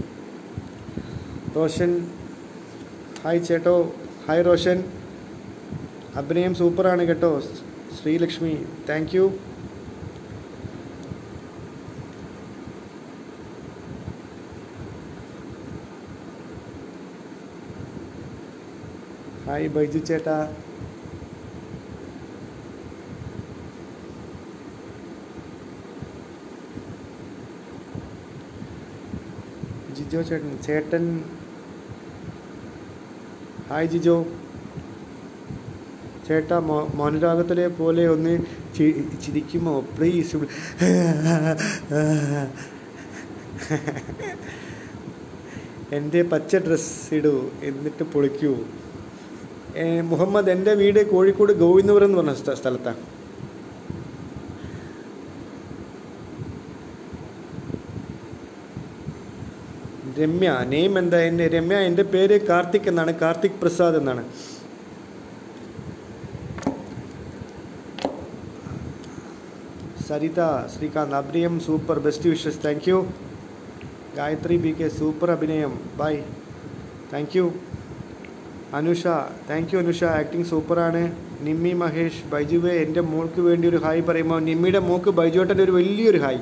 Roshan hi ചേട്ടോ ഹായ് റോഷൻ അഭിനയം സൂപ്പറാണ് കേട്ടോ Sreelakshmi thank you hi Baiju ചേട്ടാ ജിജോ ചേട്ടൻ ചേട്ടൻ ഹായ് ജിജോ ചേട്ടാ മോ മോനരാഗത്തിലെ പോലെ ഒന്ന് ചി- ചിരിക്കുമോ പ്ലീസ് എൻ്റെ പച്ച ഡ്രസ്സ് ഇടൂ എന്നിട്ട് പൊളിക്കൂ ഏ, മുഹമ്മദ് എൻ്റെ വീട് കോഴിക്കോട് ഗോവിന്ദപുരം എന്ന് പറഞ്ഞ സ്ഥ- സ്ഥലത്താണ് രമ്യ നെയിം എന്താ എൻ്റെ രമ്യ എൻ്റെ പേര് കാർത്തിക് എന്നാണ് കാർത്തിക് പ്രസാദ് എന്നാണ് സരിത ശ്രീകാന്ത് അഭിനയം super best wishes thank you Gayathri B K super അഭിനയം bye thank you Anusha thank you Anusha acting സൂപ്പറാണ് നിമ്മി മഹേഷ് ബൈജുവെ എൻ്റെ മോൾക്ക് വേണ്ടി ഒരു ഹായ് പറയുമ്പോൾ നിമ്മിയുടെ മോൾക്ക് ബൈജുവേട്ടൻ്റെ ഒരു വലിയൊരു ഹായ്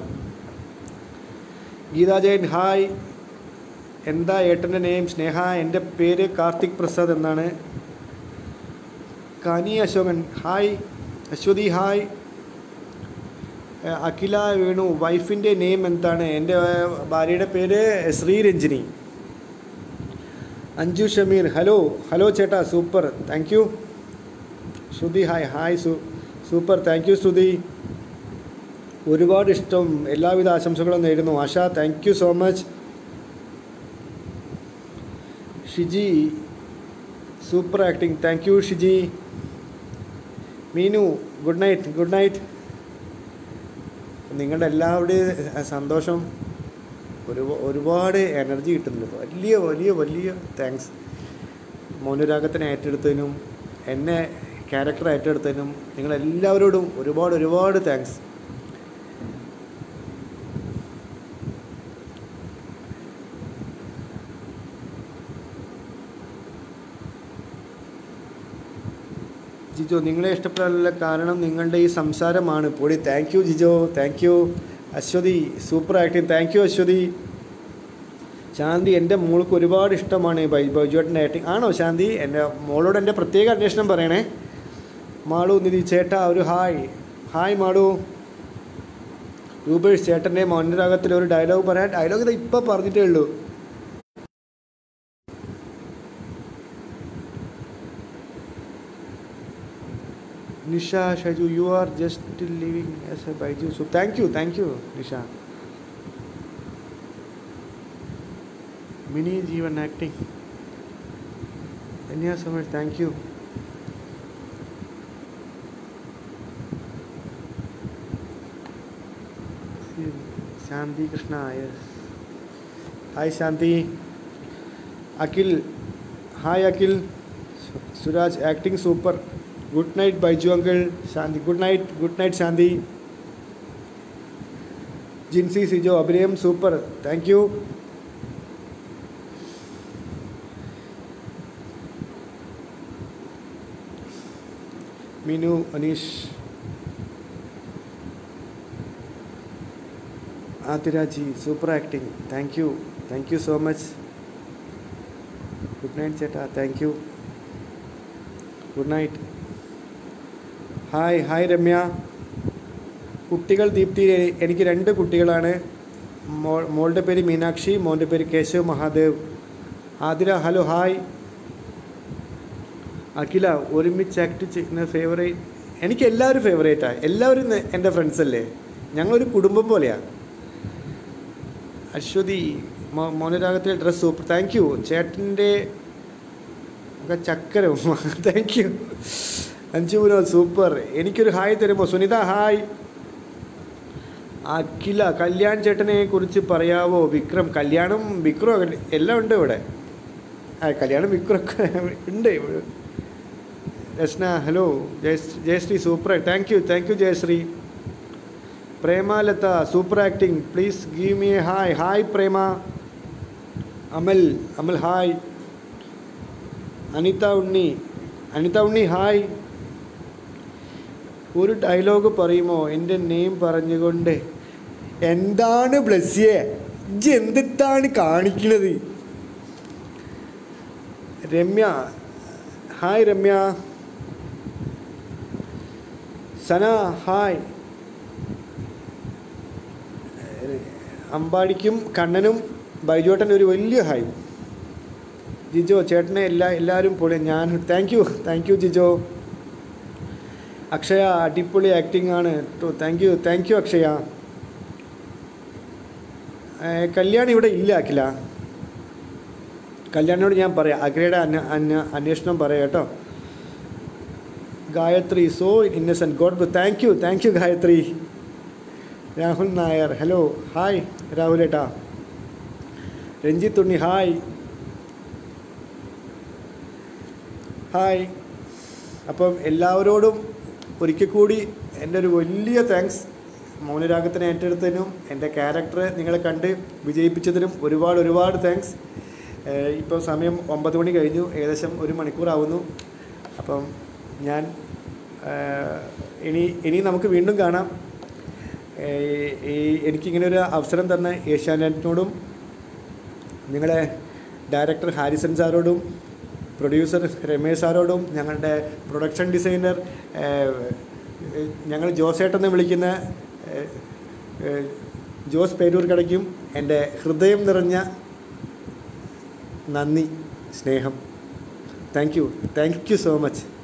ഗീതാ ജയൻ ഹായ് എന്താ ഏട്ടൻ്റെ നെയിം സ്നേഹ എൻ്റെ പേര് കാർത്തിക് പ്രസാദ് എന്നാണ് കനി അശോകൻ ഹായ് അശ്വതി ഹായ് ഏഹ് അഖില വേണു വൈഫിൻ്റെ നെയിം എന്താണ് എൻ്റെ ഏഹ്, ഭാര്യയുടെ പേര് ശ്രീരഞ്ജിനി അഞ്ജു ഷമീർ ഹലോ ഹലോ ചേട്ടാ super thank you Shruthi hi hi സു സൂപ്പർ താങ്ക് യു ശ്രുതി ഒരുപാട് ഇഷ്ടം എല്ലാവിധ ആശംസകളും നേരുന്നു Asha thank you so much Shiji super acting thank you Shiji Meenu good night good night നിങ്ങളുടെ എല്ലാവരുടെയും സന്തോഷം ഒരു ഒരുപാട് എനർജി കിട്ടുന്നുണ്ട് വലിയ വലിയ വലിയ താങ്ക്സ് മൗനരാഗത്തിനെ ഏറ്റെടുത്തതിനും എന്നെ ക്യാരക്ടർ ഏറ്റെടുത്തതിനും നിങ്ങളെല്ലാവരോടും ഒരുപാട് ഒരുപാട് താങ്ക്സ് ജിജോ നിങ്ങളെ ഇഷ്ടപ്പെടാനുള്ള കാരണം നിങ്ങളുടെ ഈ സംസാരമാണ് പൊടി thank you Jijo thank you Aswathy super acting thank you Aswathy Shanthi എൻ്റെ മോൾക്ക് ഒരുപാട് ഇഷ്ടമാണ് ബൈ ബൈജുവേട്ടൻ്റെ ആക്ടിങ് ആണോ ശാന്തി എൻ്റെ മോളോട് എൻ്റെ പ്രത്യേക അന്വേഷണം പറയണേ മാളു നിധി ചേട്ടാ ഒരു ഹായ് ഹായ് മാളു രൂപേഷ് ചേട്ടൻ്റെ മൗനരാഗത്തിൽ ഒരു ഡയലോഗ് പറയാൻ ഡയലോഗ് ഇത് ഇപ്പം പറഞ്ഞിട്ടേ ഉള്ളൂ Nisha Shaju you are just living as a Baiju so thank you thank you Nisha Mini Jeevan acting Dhanya so much thank you Shanthi Krishna yes hi Shanthi Akhil hi Akhil സു- Suraj acting super good night Baiju uncle Shanthi good night good night Shanthi Jincy Sijo അഭിനയം super thank you Meenu Aneesh ആതിരാജി super acting thank you thank you so much good night ചേട്ടാ thank U good night hi hi Ramya കുട്ടികൾ ദീപ്തി എനിക്ക് രണ്ട് കുട്ടികളാണ് മോൾ മോളുടെ പേര് മീനാക്ഷി മോൻ്റെ പേര് കേശവ് മഹാദേവ് ആതിര ഹലോ ഹായ് അഖില ഒരുമിച്ച് ആക്ട് ചെയ്യുന്ന ഫേവറേറ്റ് എനിക്ക് എല്ലാവരും ഫേവറേറ്റാണ് എല്ലാവരും നെ- എൻ്റെ ഫ്രണ്ട്സ് അല്ലേ ഞങ്ങളൊരു കുടുംബം പോലെയാണ് അശ്വതി മോ- മോനരാഗത്തിലെ ഡ്രസ് സൂപ്പർ താങ്ക് യു ചേട്ടൻ്റെ ഒക്കെ ചക്കരവും thank you Anju Vinod super എനിക്കൊരു ഹായ് തരുമോ സുനിത ഹായ് അഖില കല്യാൺ ചേട്ടനെ കുറിച്ച് പറയാവോ വിക്രം കല്യാണം വിക്രം ഒക്കെ എല്ലാം ഉണ്ട് ഇവിടെ ആ കല്യാണം വിക്രമൊക്കെ ഉണ്ട് ഇവിടെ. Reshna hello Jaya Jayasree super thank you thank you Jayasree Premalatha super acting please give me a hi hi Prema Amal Amal hi Anitha Unni Anitha Unni hi ഒരു ഡയലോഗ് പറയുമോ എൻ്റെ നെയിം പറഞ്ഞുകൊണ്ട് എന്താണ് ബ്ലസ്സിയെ ഇജ്ജ് എന്തിട്ടാണ് കാണിക്കണത് രമ്യ ഹായ് രമ്യ സന ഹായ് അമ്പാടിക്കും കണ്ണനും ബൈജോട്ടൻ ഒരു വലിയ ഹായ് ജിജോ ചേട്ടനെ എല്ലാ എല്ലാവരും പൊളി ഞാൻ thank you thank you Jijo Akshaya അടിപൊളി ആക്ടിംഗ് ആണ് thank you thank you Akshaya ഏ, കല്യാൺ ഇവിടെ ഇല്ല അഖില കല്യാണിനോട് ഞാൻ പറയാം അഖിലയുടെ അന്വ അന്വ അന്വേഷണം പറയാം കേട്ടോ Gayathri so innocent God thank you thank you Gayathri Rahul Nair hello hi Rahul ഏട്ടാ രഞ്ജിത്ത് ഉണ്ണി ഹായ് ഹായ് അപ്പം എല്ലാവരോടും ഒരിക്കൽ കൂടി എൻ്റെ ഒരു വലിയ താങ്ക്സ് മൗനരാഗത്തിനെ ഏറ്റെടുത്തതിനും എൻ്റെ ക്യാരക്ടർ നിങ്ങളെ കണ്ട് വിജയിപ്പിച്ചതിനും ഒരുപാട് ഒരുപാട് താങ്ക്സ് ഇപ്പോൾ സമയം ഒമ്പത് മണി കഴിഞ്ഞു ഏകദേശം ഒരു മണിക്കൂറാവുന്നു അപ്പം ഞാൻ ഏഹ്, ഇനി ഇനി നമുക്ക് വീണ്ടും കാണാം ഏഹ്, ഈ എനിക്കിങ്ങനെ ഒരു അവസരം തന്ന ഏഷ്യാനെറ്റിനോടും നിങ്ങളെ ഡയറക്ടർ ഹാരിസൺ സാറോടും പ്രൊഡ്യൂസർ രമേശ് സാറോടും ഞങ്ങളുടെ പ്രൊഡക്ഷൻ ഡിസൈനർ ഏഹ്, ഏഹ്, ഞങ്ങൾ ജോസേട്ടെന്ന് വിളിക്കുന്ന ഏഹ്, ഏഹ്, ജോസ് പേരൂർ കടയ്ക്കും എൻ്റെ ഹൃദയം നിറഞ്ഞ നന്ദി സ്നേഹം thank you thank you so much